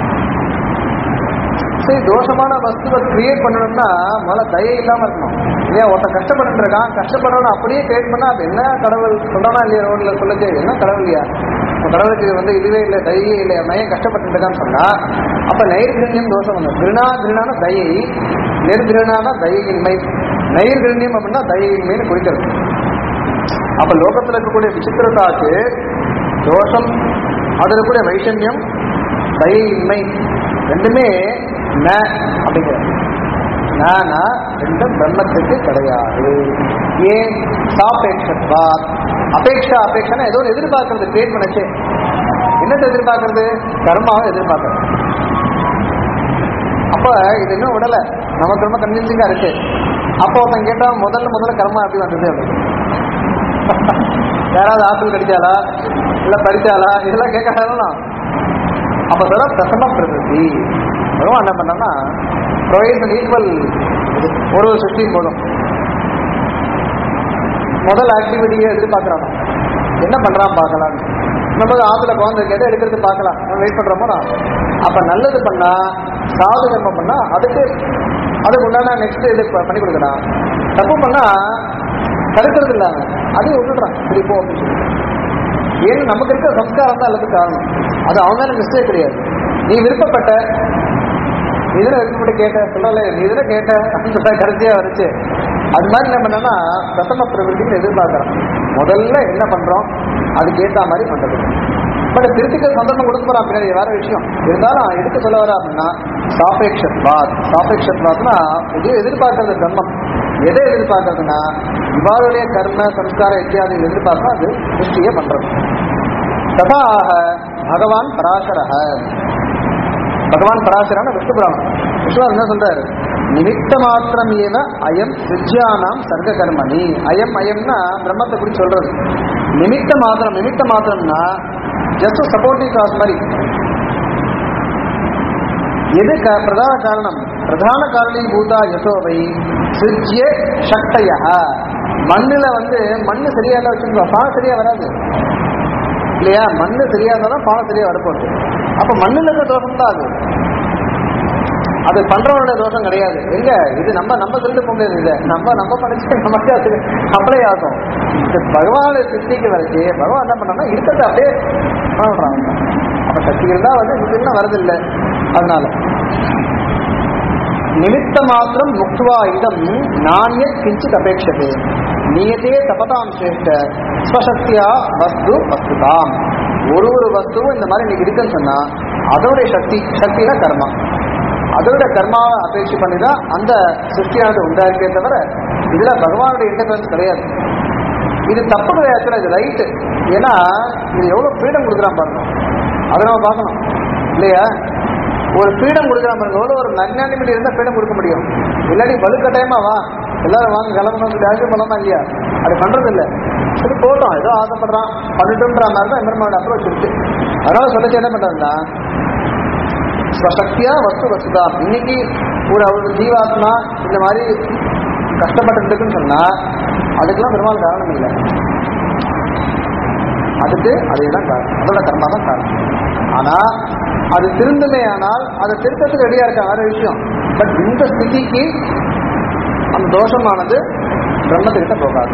சரி தோஷமான வஸ்துவை கிரியேட் பண்ணணும்னா முதல்ல தயை இல்லாம இருக்கணும் இல்லையா ஒருத்தன் கஷ்டப்பட்டு இருக்கான் கஷ்டப்படணும் அப்படியே கிரியேட் பண்ணா அது என்ன கடவுள் சொல்றானா இல்லையா ரோட்ல சொல்லுச்சு என்ன கடவுள் இல்லையா இப்ப கடவுளுக்கு வந்து இதுவே இல்லை தயே இல்லை நயம் கஷ்டப்பட்டு இருக்கான்னு சொன்னா அப்ப நைர்கிரண்யம் தோஷம் வந்து கிருணா கிருணான தயை நெருகிருணான தயையின்மை நைர்கிரண்யம் அப்படின்னா தயையின்மைன்னு குறிக்கிறது அப்ப லோகத்துல இருக்கக்கூடிய விசித்திரத்தாக்கு தோஷம் அதில் கூட வைஷமியம் தயின்மை ரெண்டுமே ந அப்படிங்கிறது நானா ரெண்டும் பிரம்மத்துக்கு கிடையாது ஏன் சாபேட்சத்வா அபேக்ஷா அபேக்ஷனா ஏதோ ஒரு எதிர்பார்க்கறது கிரியேட் பண்ணுச்சு என்னத்தை எதிர்பார்க்கறது கர்மாவை எதிர்பார்க்கறது அப்ப இது இன்னும் விடல நமக்கு ரொம்ப கன்வின்சிங்கா இருக்கு அப்போ ஒருத்தன் கேட்டா முதல்ல முதல்ல கர்மா எப்படி வந்தது அப்படின்னு யாராவது ஆப்பிள் கடிச்சாலா இல்ல பறிச்சாலா இதெல்லாம் கேட்கறாங்களா அப்ப சொல்ல பிரசம பிரகிருதி பகவான் என்ன பண்ணா ப்ரொவைட் ஈக்குவல் ஒரு ஒரு சுற்றியும் போதும் முதல் ஆக்டிவிட்டியை எதிர்பார்க்கறான் என்ன பண்றான் பார்க்கலாம் நம்ம ஆத்துல குழந்தை கேட்டு எடுக்கிறது பார்க்கலாம் நம்ம வெயிட் பண்றோமோ அப்ப நல்லது பண்ணா சாது கர்மம் பண்ணா அதுக்கு அதுக்கு உண்டான நெக்ஸ்ட் இது ப- பண்ணி கொடுக்கலாம் தப்பு பண்ணா தடுக்கிறது இல்ல அவன். அதையும் விட்டுடுறான் சரி போ அப்படின்னு சொல்லி. ஏன்னா நமக்கு இருக்க சம்ஸ்காரம் தான் அல்லது காரணம் அது அவன் மேல மிஸ்டேக் கிடையாது நீ விருப்பப்பட்ட நீ இதுல விருப்பப்பட்டு கேட்ட சொல்லல நீ இதுல கேட்ட அப்படின்னு சொல்ல கடைசியா வரைச்சு அது மாதிரி என்ன பண்ணனா பிரதம பிரவருத்தின்னு எதிர்பார்க்கறோம் முதல்ல என்ன பண்றோம் அதுக்கு ஏத்த மாதிரி பண்றது பட் திருத்திக்க சந்தர்ப்பம் கொடுக்க போறான் பின்னாடி வேற விஷயம் இருந்தாலும் எடுக்க சொல்ல வர அப்படின்னா சாபேக்ஷத்வாத் சாபேக்ஷத்வாத்னா இது எதிர்பார்க்கறது தர்மம் எதை எதிர்பார்க்கறதுன்னா இவாளுடைய கர்ம சம்ஸ்கார இத்தியாதி எதிர்பார்த்தா அது சிருஷ்டியே பண்றது ததாக பகவான் பராசரக பகவான் பராசரான விஷ்ணு புராணம் விஷ்ணுவர் என்ன சொல்றாரு நிமித்த மாத்திரம் ஏவ அயம் சிருஜ்யானாம் சர்க்க கர்மணி அயம் அயம்னா பிரம்மத்தை குறித்து சொல்றது நிமித்த மாத்திரம் நிமித்த மாத்திரம்னா ஜஸ்ட் சப்போர்ட்டிவ் காஸ் மாதிரி எது க- பிரதான காரணம் பிரதான காரணீபூதா யசோவை சிருஜ்ய சக்தய மண்ணுல வந்து மண்ணு சரியா இல்ல வச்சுக்கோ பானை சரியா வராது இல்லையா மண்ணு சரியா இருந்தா தான் பானை சரியா வரப்போகுது அப்ப மண்ணுல இருக்க தோஷம் தான் அது அது பண்றவனுடைய தோஷம் கிடையாது எங்க இது நம்ம நம்ம சொல்லிட்டு போக முடியாது இதை நம்ம நம்ம படிச்சு நமக்கு அது அப்ளை ஆகும் இது பகவானை சிருஷ்டிக்கு வரைச்சு பகவான் என்ன பண்ணா இருக்கிறது அப்படியே பண்றான் அப்ப சக்தி இருந்தா வந்து இதுன்னா வரதில்லை அதனால நிமித்த மாத்திரம் முக்துவா இதம் நானிய கிஞ்சித் அபேட்சதே நியதே தபதாம் சேஷ்ட ஸ்வசக்தியா வஸ்து வஸ்துதாம் ஒரு ஒரு வஸ்துவும் இந்த மாதிரி இன்னைக்கு இருக்குன்னு சொன்னா அதோடைய சக்தி சக்தினா கர்மா அதோட கர்மாவை அபேட்சை பண்ணி தான் அந்த சிருஷ்டியானது உண்டாயிருக்கே தவிர இதுல பகவானுடைய இன்டர்ஃபரன்ஸ் கிடையாது இது தப்பு கிடையாது இது ரைட்டு ஏன்னா இது எவ்வளவு ஃப்ரீடம் கொடுக்குறான் பாருங்க அதை நம்ம பார்க்கணும் இல்லையா ஒரு ஃப்ரீடம் கொடுக்குறான் பாருங்க எவ்வளோ ஒரு மெக்னானிமிட்டி இருந்தால் ஃப்ரீடம் கொடுக்க முடியும் இல்லாட்டி வலுக்கட்டாயமா வா எல்லாரும் வாங்க கிளம்பணும் சொல்லி ஆசை பண்ணலாமா இல்லையா அது பண்றது இல்லை சரி போட்டோம் ஏதோ ஆசைப்படுறான் பண்ணட்டுன்ற மாதிரி தான் எம்பெருமானோட அப்ரோச் இருக்கு அதனால சொல்லச்சு என்ன பண்றாங்கன்னா ஸ்வசக்தியா வஸ்து வசுதா இன்னைக்கு ஒரு ஒரு ஜீவாத்மா இந்த மாதிரி கஷ்டப்பட்டுருக்குன்னு சொன்னா அதுக்கெல்லாம் பெருமாள் காரணம் இல்லை அதுக்கு அதே தான் காரணம் அதோட கர்மா தான் காரணம் ஆனா அது திருந்துமே ஆனால் அதை திருத்தத்துக்கு ரெடியா இருக்க வேற விஷயம் பட் இந்த ஸ்திதிக்கு அந்த தோஷமானது பிரம்மத்துக்கிட்ட போகாது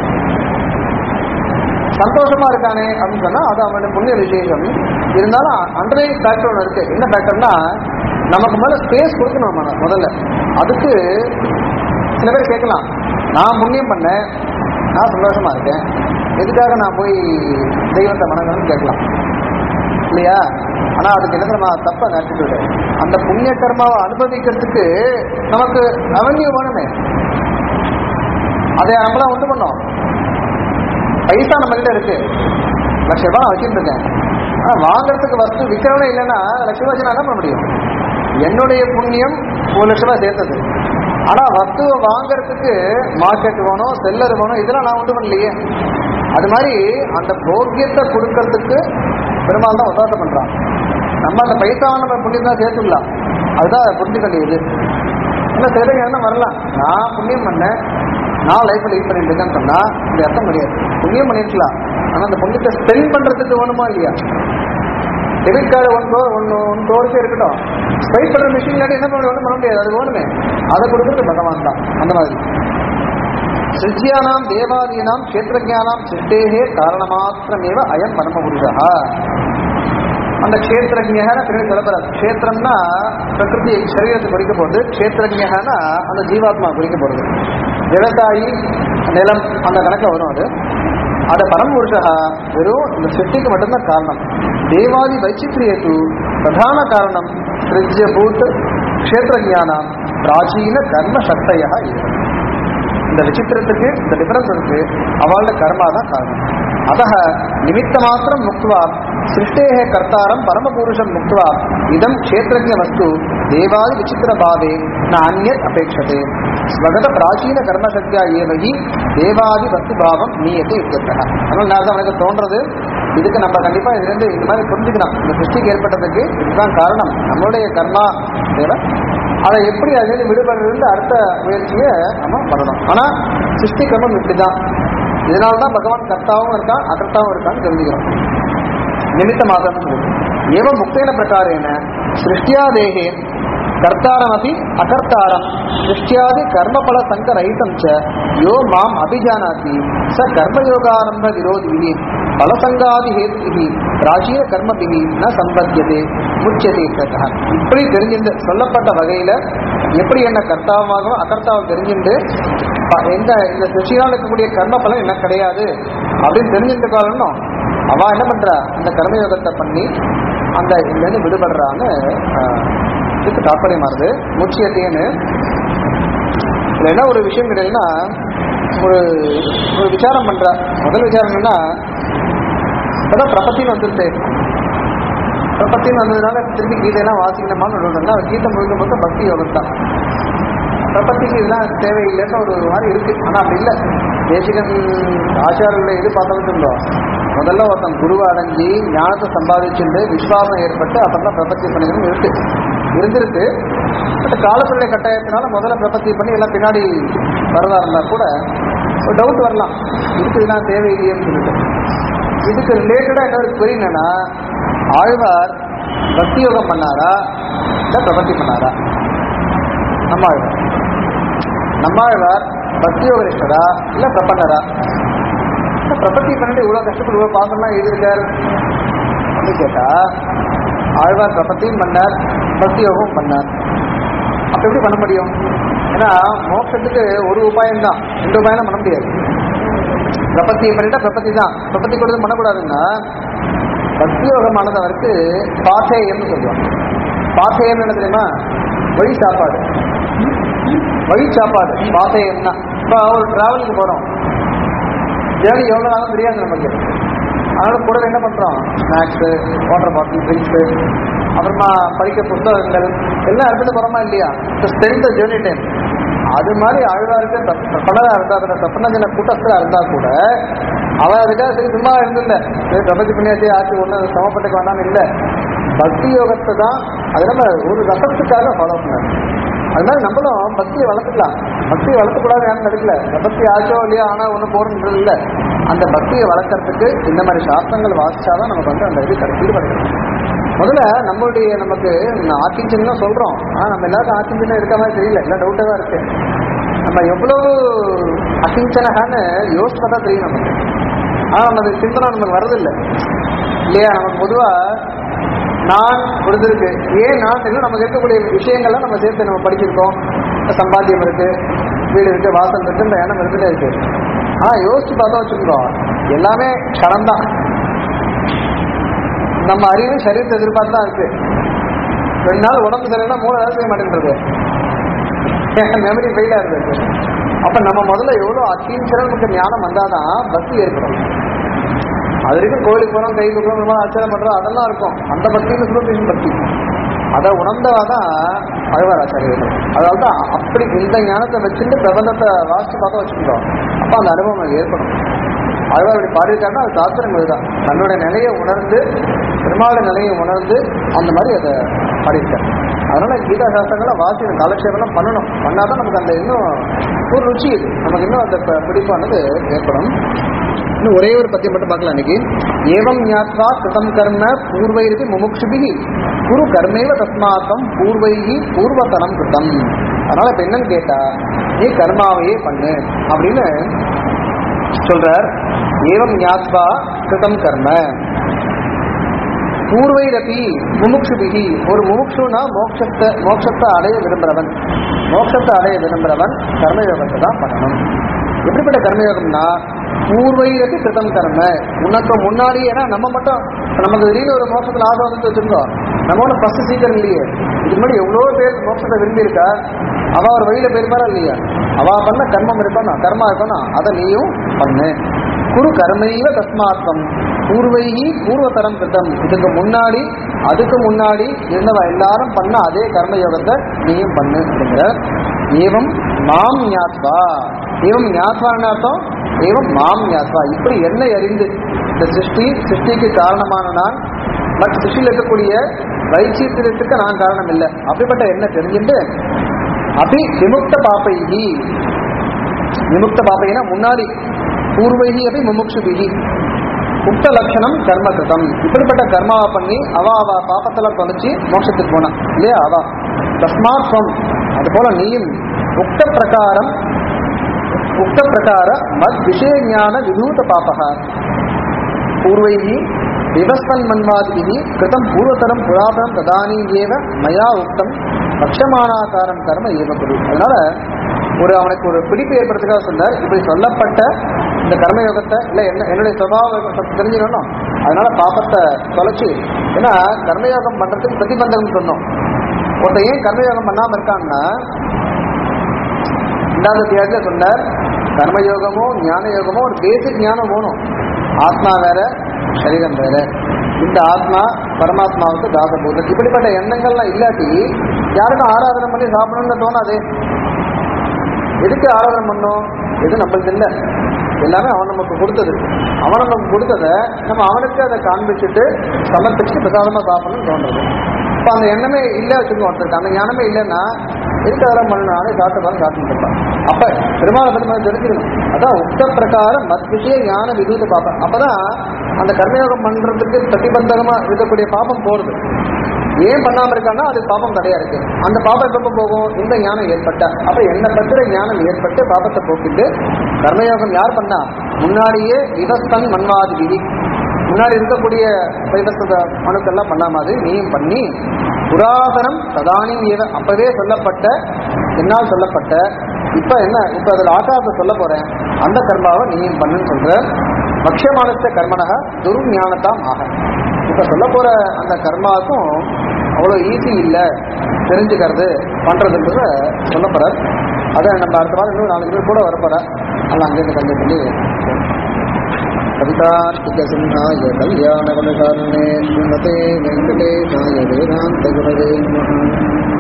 சந்தோஷமா இருக்கானே அப்படின்னு சொன்னா அது அவனுடைய புண்ணிய விசேஷம் இருந்தாலும் அண்டர்லைன் ஃபேக்டர் ஒன்று இருக்கு என்ன ஃபேக்டர்னா நமக்கு மேல ஸ்பேஸ் கொடுக்கணும் நம்ம முதல்ல அதுக்கு சில பேர் கேட்கலாம் நான் புண்ணியம் பண்ணேன் நான் சந்தோஷமா இருக்கேன் எதுக்காக நான் போய் தெய்வத்தை வணங்கணும்னு கேட்கலாம் இல்லையா ஆனா அதுக்கு என்ன நம்ம தப்ப ஆட்டிடியூடு அந்த புண்ணிய கர்மாவை அனுபவிக்கிறதுக்கு நமக்கு அவன்யூ வேணுமே அதை நம்மளாம் உண்டு பண்ணோம் பைசா நம்ம கிட்ட இருக்கு லட்ச ரூபாய் நான் வச்சுட்டு இருக்கேன் ஆனா வாங்குறதுக்கு வஸ்து விற்கிறவனே இல்லைன்னா லட்ச ரூபாய் வச்சு நான் என்ன பண்ண முடியும் என்னுடைய புண்ணியம் ஒரு லட்ச ரூபாய் சேர்த்தது ஆனா வஸ்துவை வாங்குறதுக்கு மார்க்கெட் வேணும் செல்லர் வேணும் இதெல்லாம் நான் உண்டு பண்ணலையே அது மாதிரி அந்த போக்கியத்தை கொடுக்கறதுக்கு பெருமாள் தான் உதாரணம் பண்றான் நம்ம அந்த பைசாவை நம்ம புண்ணியம் தான் சேர்த்துக்கலாம் அதுதான் புரிஞ்சுக்க வேண்டியது இல்லை சரி என்ன வரலாம் நான் புண்ணியம் பண்ணேன் நான் லைஃப் லீட் பண்ணிட்டு இருக்கேன்னு சொன்னா இது அர்த்தம் கிடையாது புண்ணியம் பண்ணிருக்கலாம் ஆனா அந்த புண்ணியத்தை ஸ்பெண்ட் பண்றதுக்கு வேணுமா இல்லையா debit card one crore one one க்ரோருக்கே இருக்கட்டும் ஸ்வைப் பண்ற மிஷின் இல்லாட்டி என்ன பண்ண ஒன்றும் பண்ண முடியாது அது வேணுமே அதை கொடுக்கறது பகவான் தான் அந்த மாதிரி சிருஜ்யானாம் தேவாதீனாம் கஷேத்திரஜானாம் சிருஷ்டேகே காரணமாத்திரமேவ அயம் பரமபுருஷா அந்த க்ஷேத்திரஜன பின்னாடி சொல்லப்படுறது க்ஷேத்திரம்னா பிரகிருதி சரீரத்தை குறிக்க போகுது க்ஷேத்திரஜனா அந்த ஜீவாத்மா குறிக்க போகிறது விவசாயி நிலம் அந்த கணக்கில் வரும் அது அது பரமபுருஷா வெறும் இந்த சிருஷ்டிக்கு மட்டும்தான் காரணம் தேவாதி வைச்சித்ரியத்து பிரதான காரணம் சிருஜ்யபூத் க்ஷேத்திர ஞானம் பிராச்சீன கர்ம சக்தையா இந்த விசித்திரத்துக்கு இந்த டிஃபரன்ஸ் இருக்கு அவளோட கர்மா தான் காரணம் அத நிமித்த மாத்திரம் முக்துவா சிருஷ்டேக கர்த்தாரம் பரமபுருஷம் முக்துவா இதம் க்ஷேத்திரஜ வஸ்து தேவாதி விசித்திர பாவே ந அந்யத் அபேட்சதே ஸ்வகத பிராச்சீன கர்மசக்தியா ஏவகி தேவாதி வஸ்து பாவம் நீயத்தை இருக்கிறதா அதனால நான் தான் எனக்கு தோன்றது இதுக்கு நம்ம கண்டிப்பா இது ரெண்டு இந்த மாதிரி புரிஞ்சுக்கலாம் இந்த சிருஷ்டிக்கு ஏற்பட்டதுக்கு இதுதான் காரணம் நம்மளுடைய கர்மா தேவை அதை எப்படி அதுலேருந்து விடுபடுறது அடுத்த முயற்சியை நம்ம பண்ணணும் ஆனா சிருஷ்டி கிரமம் இப்படிதான் இதனால தான் பகவான் கர்த்தாவும் இருக்கான் அகர்த்தாவும் இருக்கான்னு தெரிஞ்சுக்கிறோம் நிமித்த மாதம் ஏவம் முக்தேன பிரகாரேன சிருஷ்டியாதேகே கர்த்தாரமபி அகர்த்தாரம் சிருஷ்டியாதி கர்மபல சங்கரஹிதம் ச யோ மாம் அபிஜானாதி ச கர்மயோகாரம்ப விரோதிபிஹி பலசங்காதி ஹேத்துபிஹி பிராச்சீன கர்மபிஹி ந சம்பத்தியதே முச்சியதே இத்தகா இப்படி தெரிஞ்சுட்டு சொல்லப்பட்ட வகையில எப்படி என்ன கர்த்தாவாகவும் அகர்த்தாவும் தெரிஞ்சுட்டு ப- எந்த இந்த சிருஷ்டியால் இருக்கக்கூடிய கர்ம பலன் என்ன கிடையாது அப்படின்னு தெரிஞ்சுட்டு காரணம் அவ என்ன பண்றா இந்த கர்மயோகத்தை பண்ணி அந்த இதுலேருந்து விடுபடுறான்னு ஆஹ், இதுக்கு தாற்பயமாறுது மூச்சியத்தைன்னு இதுல என்ன ஒரு விஷயம் கிடையாதுன்னா ஒரு ஒரு விசாரம் பண்ற முதல் விசாரம் என்னன்னா இப்பதான் பிரபத்தின்னு வந்துருச்சு பிரபத்தின்னு வந்ததுனால திருப்பி கீதையெல்லாம் வாசிக்கணுமான்னு சொல்றாங்க அது கீதை முழுக்க முழுக்க பக்தி யோகம் தான் பிரபத்திக்கு இதெல்லாம் தேவையில்லைன்னு ஒரு மாதிரி இருக்கு ஆனா அப்படி இல்லை தேசிகன் ஆச்சாரர்களை இது பார்த்தோம்னு இருந்தோம் முதல்ல ஒருத்தன் குருவை அடைஞ்சி ஞானத்தை சம்பாதிச்சுட்டு விஸ்வாசம் ஏற்பட்டு அப்புறம் தான் பிரபத்தி பண்ணிக்கணும் இருக்கு இருந்திருக்கு பட் காலத்துடைய கட்டாயத்தினால முதல்ல பிரபத்தி பண்ணி எல்லாம் பின்னாடி வரதா இருந்தா கூட ஒரு டவுட் வரலாம் இதுக்கு இதெல்லாம் தேவையில்லையேன்னு சொல்லிட்டு இதுக்கு ரிலேட்டடா என்ன ஒரு query என்னன்னா ஆழ்வார் பக்தி யோகம் பண்ணாரா இல்ல பிரபத்தி பண்ணாரா நம்ம ஆழ்வார் நம்ம ஆழ்வார் பக்தி யோக நிஷ்டரா இல்ல பிரபன்னரா இல்ல பிரபத்தி பண்ணிட்டு இவ்வளவு கஷ்டப்பட்டு இவ்வளவு பாசம்லாம் எழுதியிருக்கார் அப்படின்னு கேட்டா ஆழ்வார் பிரபத்தியும் பண்ணார் பக்தி யோகமும் பண்ணார் அப்ப எப்படி பண்ண முடியும் ஏன்னா மோட்சத்துக்கு ஒரு உபாயம் தான் ரெண்டு உபாயம் பண்ண முடியாது பிரபத்தி பண்ணிட்டா பிரபத்தி தான் பிரபத்தி கொடுத்து பண்ணக்கூடாதுன்னா பக்தி யோகமானதவருக்கு பாசேயம்னு சொல்லுவாங்க பாசேயம் என்ன தெரியுமா வழி சாப்பாடு வழி சாப்பாடு பாசேயம்னா இப்போ ஒரு டிராவலுக்கு போகிறோம் ஜேர்னி எவ்வளோ நாளும் தெரியாது நமக்கு அதனால கூட என்ன பண்ணுறோம் ஸ்நாக்ஸு வாட்டர் பாட்டில் ட்ரிங்க்ஸு அப்புறமா படிக்க புத்தகங்கள் எல்லாம் எடுத்துட்டு போகிறோமா இல்லையா ஸ்பெண்ட் ஜேர்னி டைம் அது மாதிரி ஆழ்வாருக்கு பிரபலராக இருந்தா கூட பிரபஞ்சன கூட்டத்தில் இருந்தா கூட அவன் அதுக்காக சரி சும்மா இருந்தில்ல சரி பிரபஞ்ச பண்ணியாச்சு ஆச்சு ஒன்றும் சமப்பட்டுக்க வேண்டாம்னு இல்லை பக்தி யோகத்தை தான் அது நம்ம ஒரு ரசத்துக்காக ஃபாலோ பண்ணாரு அது மாதிரி நம்மளும் பக்தியை வளர்த்துக்கலாம் பக்தியை வளர்த்துக்கூடாது யாரும் நடக்கல பக்தி ஆச்சோ இல்லையோ ஆனா ஒன்றும் போறன்றது இல்லை அந்த பக்தியை வளர்க்கறதுக்கு இந்த மாதிரி சாஸ்திரங்கள் வாசிச்சாதான் நமக்கு வந்து அந்த இது கிடைக்கிது கிடைக்கும் முதல்ல நம்மளுடைய நமக்கு ஆக்கிஞ்சன் தான் சொல்றோம் ஆனா நம்ம எல்லாருக்கும் ஆக்கிஞ்சனா இருக்க மாதிரி தெரியல எல்லாம் டவுட்டா தான் இருக்கு நம்ம எவ்வளவு அகிஞ்சனகான்னு யோசிச்சு பார்த்தா தெரியும் நமக்கு ஆனா நம்ம அது சிந்தனை நமக்கு வரதில்லை இல்லையா நமக்கு பொதுவா நான் கொடுத்துருக்கு ஏன் நான் இல்லை நமக்கு இருக்கக்கூடிய விஷயங்கள்லாம் நம்ம சேர்த்து நம்ம படிச்சிருக்கோம் சம்பாத்தியம் இருக்கு வீடு இருக்கு வாசல் இருக்குன்ற எண்ணம் இருந்துட்டே இருக்கு ஆனா யோசிச்சு பார்த்தா வச்சுருக்கோம் எல்லாமே க்ஷணம் தான் நம்ம அறிவு சரீரத்தை எதிர்பார்த்து தான் இருக்கு ரெண்டு நாள் உடம்பு சரியில்லைன்னா மூணு வேலை செய்ய மாட்டேன்றது மெமரி ஃபெயிலா இருக்கு அப்ப நம்ம முதல்ல எவ்வளவு அத்தீஞ்சரல் நமக்கு ஞானம் வந்தாதான் பக்தி ஏற்படும் அது வரைக்கும் கோயிலுக்கு போறோம் கை கொடுக்குறோம் ஆச்சாரம் பண்றோம் அதெல்லாம் இருக்கும் அந்த பக்தின்னு சொல்லுறது பக்தி அதை உணர்ந்தவாதான் அழ்வார் ஆச்சாரியர்கள் அதாவது தான் அப்படி இந்த ஞானத்தை வச்சுட்டு பிரபந்தத்தை வாசிச்சு பார்க்க வச்சுக்கிட்டோம் அப்ப அந்த அனுபவம் நமக்கு ஏற்படும் அழ்வார் இப்படி பாடியிருக்காருன்னா அது சாஸ்திரங்கள் தான் தன்னுடைய நிலையை உணர்ந்து பெருமாளுடைய நிலையை உணர்ந்து அந்த மாதிரி அதை பாடியிருக்காரு அதனால கீதா சாஸ்திரங்களை வாசி காலக்ஷேபம்லாம் பண்ணணும் பண்ணாதான் நமக்கு அந்த இன்னும் ஒரு ருச்சி இது நமக்கு இன்னும் அந்த ப- பிடிப்பானது ஏற்படும் இன்னும் ஒரே ஒரு பத்தியம் மட்டும் பார்க்கலாம் இன்னைக்கு ஏவம் ஞாத்வா கிருதம் கர்ம பூர்வைரிதி முமுக்ஷுபிகி குரு கர்மேவ தஸ்மாத்தம் பூர்வைகி பூர்வதனம் கிருதம் அதனால இப்ப என்னன்னு கேட்டா நீ கர்மாவையே பண்ணு அப்படின்னு சொல்றார் ஏவம் ஞாத்வா கிருதம் கர்ம பூர்வைரபி முமுக்ஷுபிகி ஒரு முமுக்ஷுனா மோட்சத்தை மோட்சத்தை அடைய விரும்புறவன் மோட்சத்தை அடைய விரும்புறவன் கர்மயோகத்தை தான் பண்ணணும் எப்படிப்பட்ட கர்மயோகம்னா பூர்வையிற்கு கிருதம் கர்ம உனக்கு முன்னாடி ஏன்னா நம்ம மட்டும் இப்ப நமக்கு திடீர்னு ஒரு மோட்சத்துல ஆசை வந்து வச்சிருந்தோம் நம்ம ஒன்றும் ஃபர்ஸ்ட் சீக்கிரம் இல்லையே இதுக்கு முன்னாடி எவ்வளோ பேர் மோட்சத்தை விரும்பி இருக்கா அவ ஒரு வழியில போயிருப்பாரா இல்லையா அவ பண்ண கர்மம் இருக்கணும் கர்மா இருக்கணும் அதை நீயும் பண்ணு குரு கர்மைவ தஸ்மார்த்தம் பூர்வைகி பூர்வதரம் கிருத்தம் இதுக்கு முன்னாடி அதுக்கு முன்னாடி இருந்தவ எல்லாரும் பண்ண அதே கர்ம யோகத்தை நீயும் பண்ணு அப்படிங்கிற ஏவம் மாம் ஞாத்வா ஏவம் ஞாத்வான்னு அர்த்தம் ஏவம் மாம் ஞாத்வா இப்படி என்னை அறிந்து இந்த சிருஷ்டி சிருஷ்டிக்கு காரணமான நான் பட் சிருஷ்டியில் இருக்கக்கூடிய வைச்சீத்திரத்துக்கு நான் காரணம் இல்லை அப்படிப்பட்ட என்ன தெரிஞ்சுட்டு அபி விமுக்த பாப்பைகி விமுக்த பாப்பைனா முன்னாடி பூர்வைகி அபி முமுக்ஷுபிகி உக்த லட்சணம் கர்ம கிருதம் இப்படிப்பட்ட கர்மாவை பண்ணி அவ அவ பாப்பத்தெல்லாம் தொலைச்சி மோட்சத்துக்கு போனான் இல்லையா அவ தஸ்மாத் ஸ்வம் அது போல நீயும் உக்த பிரகாரம் உக்த பிரகார மத் விஷய ஞான விதூத பாபக பூர்வைகி விவஸ்தன் மன்வாதிபிகி கிருதம் பூர்வதரம் புராதனம் ததானீம் ஏவ மயா உக்தம் பட்சமானாகாரம் கர்ம ஏவ குரு அதனால ஒரு அவனுக்கு ஒரு பிடிப்பு ஏற்படுறதுக்காக சொன்னார் இப்படி சொல்லப்பட்ட இந்த கர்மயோகத்தை இல்லை என்ன என்னுடைய சுபாவம் தெரிஞ்சுக்கணும் அதனால பாப்பத்தை தொலைச்சு ஏன்னா கர்மயோகம் பண்றதுக்கு பிரதிபந்தகம் சொன்னோம் ஒருத்தன் ஏன் கர்மயோகம் பண்ணாம இருக்கான்னா ரெண்டாவது தியாகத்தில் சொன்னார் கர்மயோகமோ ஞான யோகமோ ஒரு பேசிக் ஞானம் வேணும் ஆத்மா வேற சரீரம் வேற இந்த ஆத்மா பரமாத்மாவுக்கு தாசபூதம் இப்படிப்பட்ட எண்ணங்கள்லாம் இல்லாட்டி யாருக்கும் ஆராதனை பண்ணி சாப்பிடணும்னு தோணாது எதுக்கு ஆராதனை பண்ணோம் எது நம்மளுக்கு இல்லை எல்லாமே அவன் நமக்கு கொடுத்தது அவன் நமக்கு கொடுத்ததை நம்ம அவனுக்கு அதை காண்பிச்சுட்டு சமர்ப்பிச்சுட்டு பிரசாதமாக சாப்பிடணும்னு தோன்றது இப்போ அந்த எண்ணமே இல்லை வச்சுக்கோ ஒருத்தருக்கு அந்த ஞானமே இல்லைன்னா எதுக்கு அதெல்லாம் பண்ணணும் நானே சாப்பிட்டு பாருங்க சாப்பிட்டு இருப்பான் அப்ப பெருமாளை பற்றி நம்ம தெரிஞ்சுக்கணும் அதான் உக்த பிரகாரம் மத் விஷய ஞான விதூத பாப்பம் அப்பதான் அந்த கர்மயோகம் பண்றதுக்கு பிரதிபந்தகமா இருக்கக்கூடிய பாப்பம் போறது ஏன் பண்ணாம இருக்கான்னா அது பாபம் தடையா இருக்கு அந்த பாபம் எப்ப போகும் இந்த ஞானம் ஏற்பட்ட அப்ப என்ன பத்திர ஞானம் ஏற்பட்டு பாபத்தை போக்கிட்டு கர்மயோகம் யார் பண்ணா முன்னாடியே விவஸ்தன் மன்வாதி விதி முன்னாடி இருக்கக்கூடிய வைவஸ்த மனுக்கெல்லாம் பண்ண மாதிரி நீயும் பண்ணி புராதனம் ததானி ஏவ அப்பவே சொல்லப்பட்ட என்னால் சொல்லப்பட்ட இப்ப என்ன இப்ப அதுல ஆகாரத்தை சொல்ல போறேன் அந்த கர்மாவை நீயும் பண்ணுன்னு சொல்ற பக்ஷமானத்த கர்மனக துர்ஞானத்தாம் ஆக இப்ப சொல்ல போற அந்த கர்மாவுக்கும் அவ்வளோ ஈஸி இல்லை தெரிஞ்சுக்கிறது பண்றதுன்றத சொல்ல போறார் அதை நம்ம அடுத்த வாரம் இன்னும் நாலு பேர் கூட வரப்போற அதெல்லாம் அங்கேருந்து கண்டு பண்ணி கவிதார்த்திக சிம்ஹாய கல்யாண குணகாரணே ஸ்ரீமதே வெங்கடேஷாய வேதாந்த குணவே நமः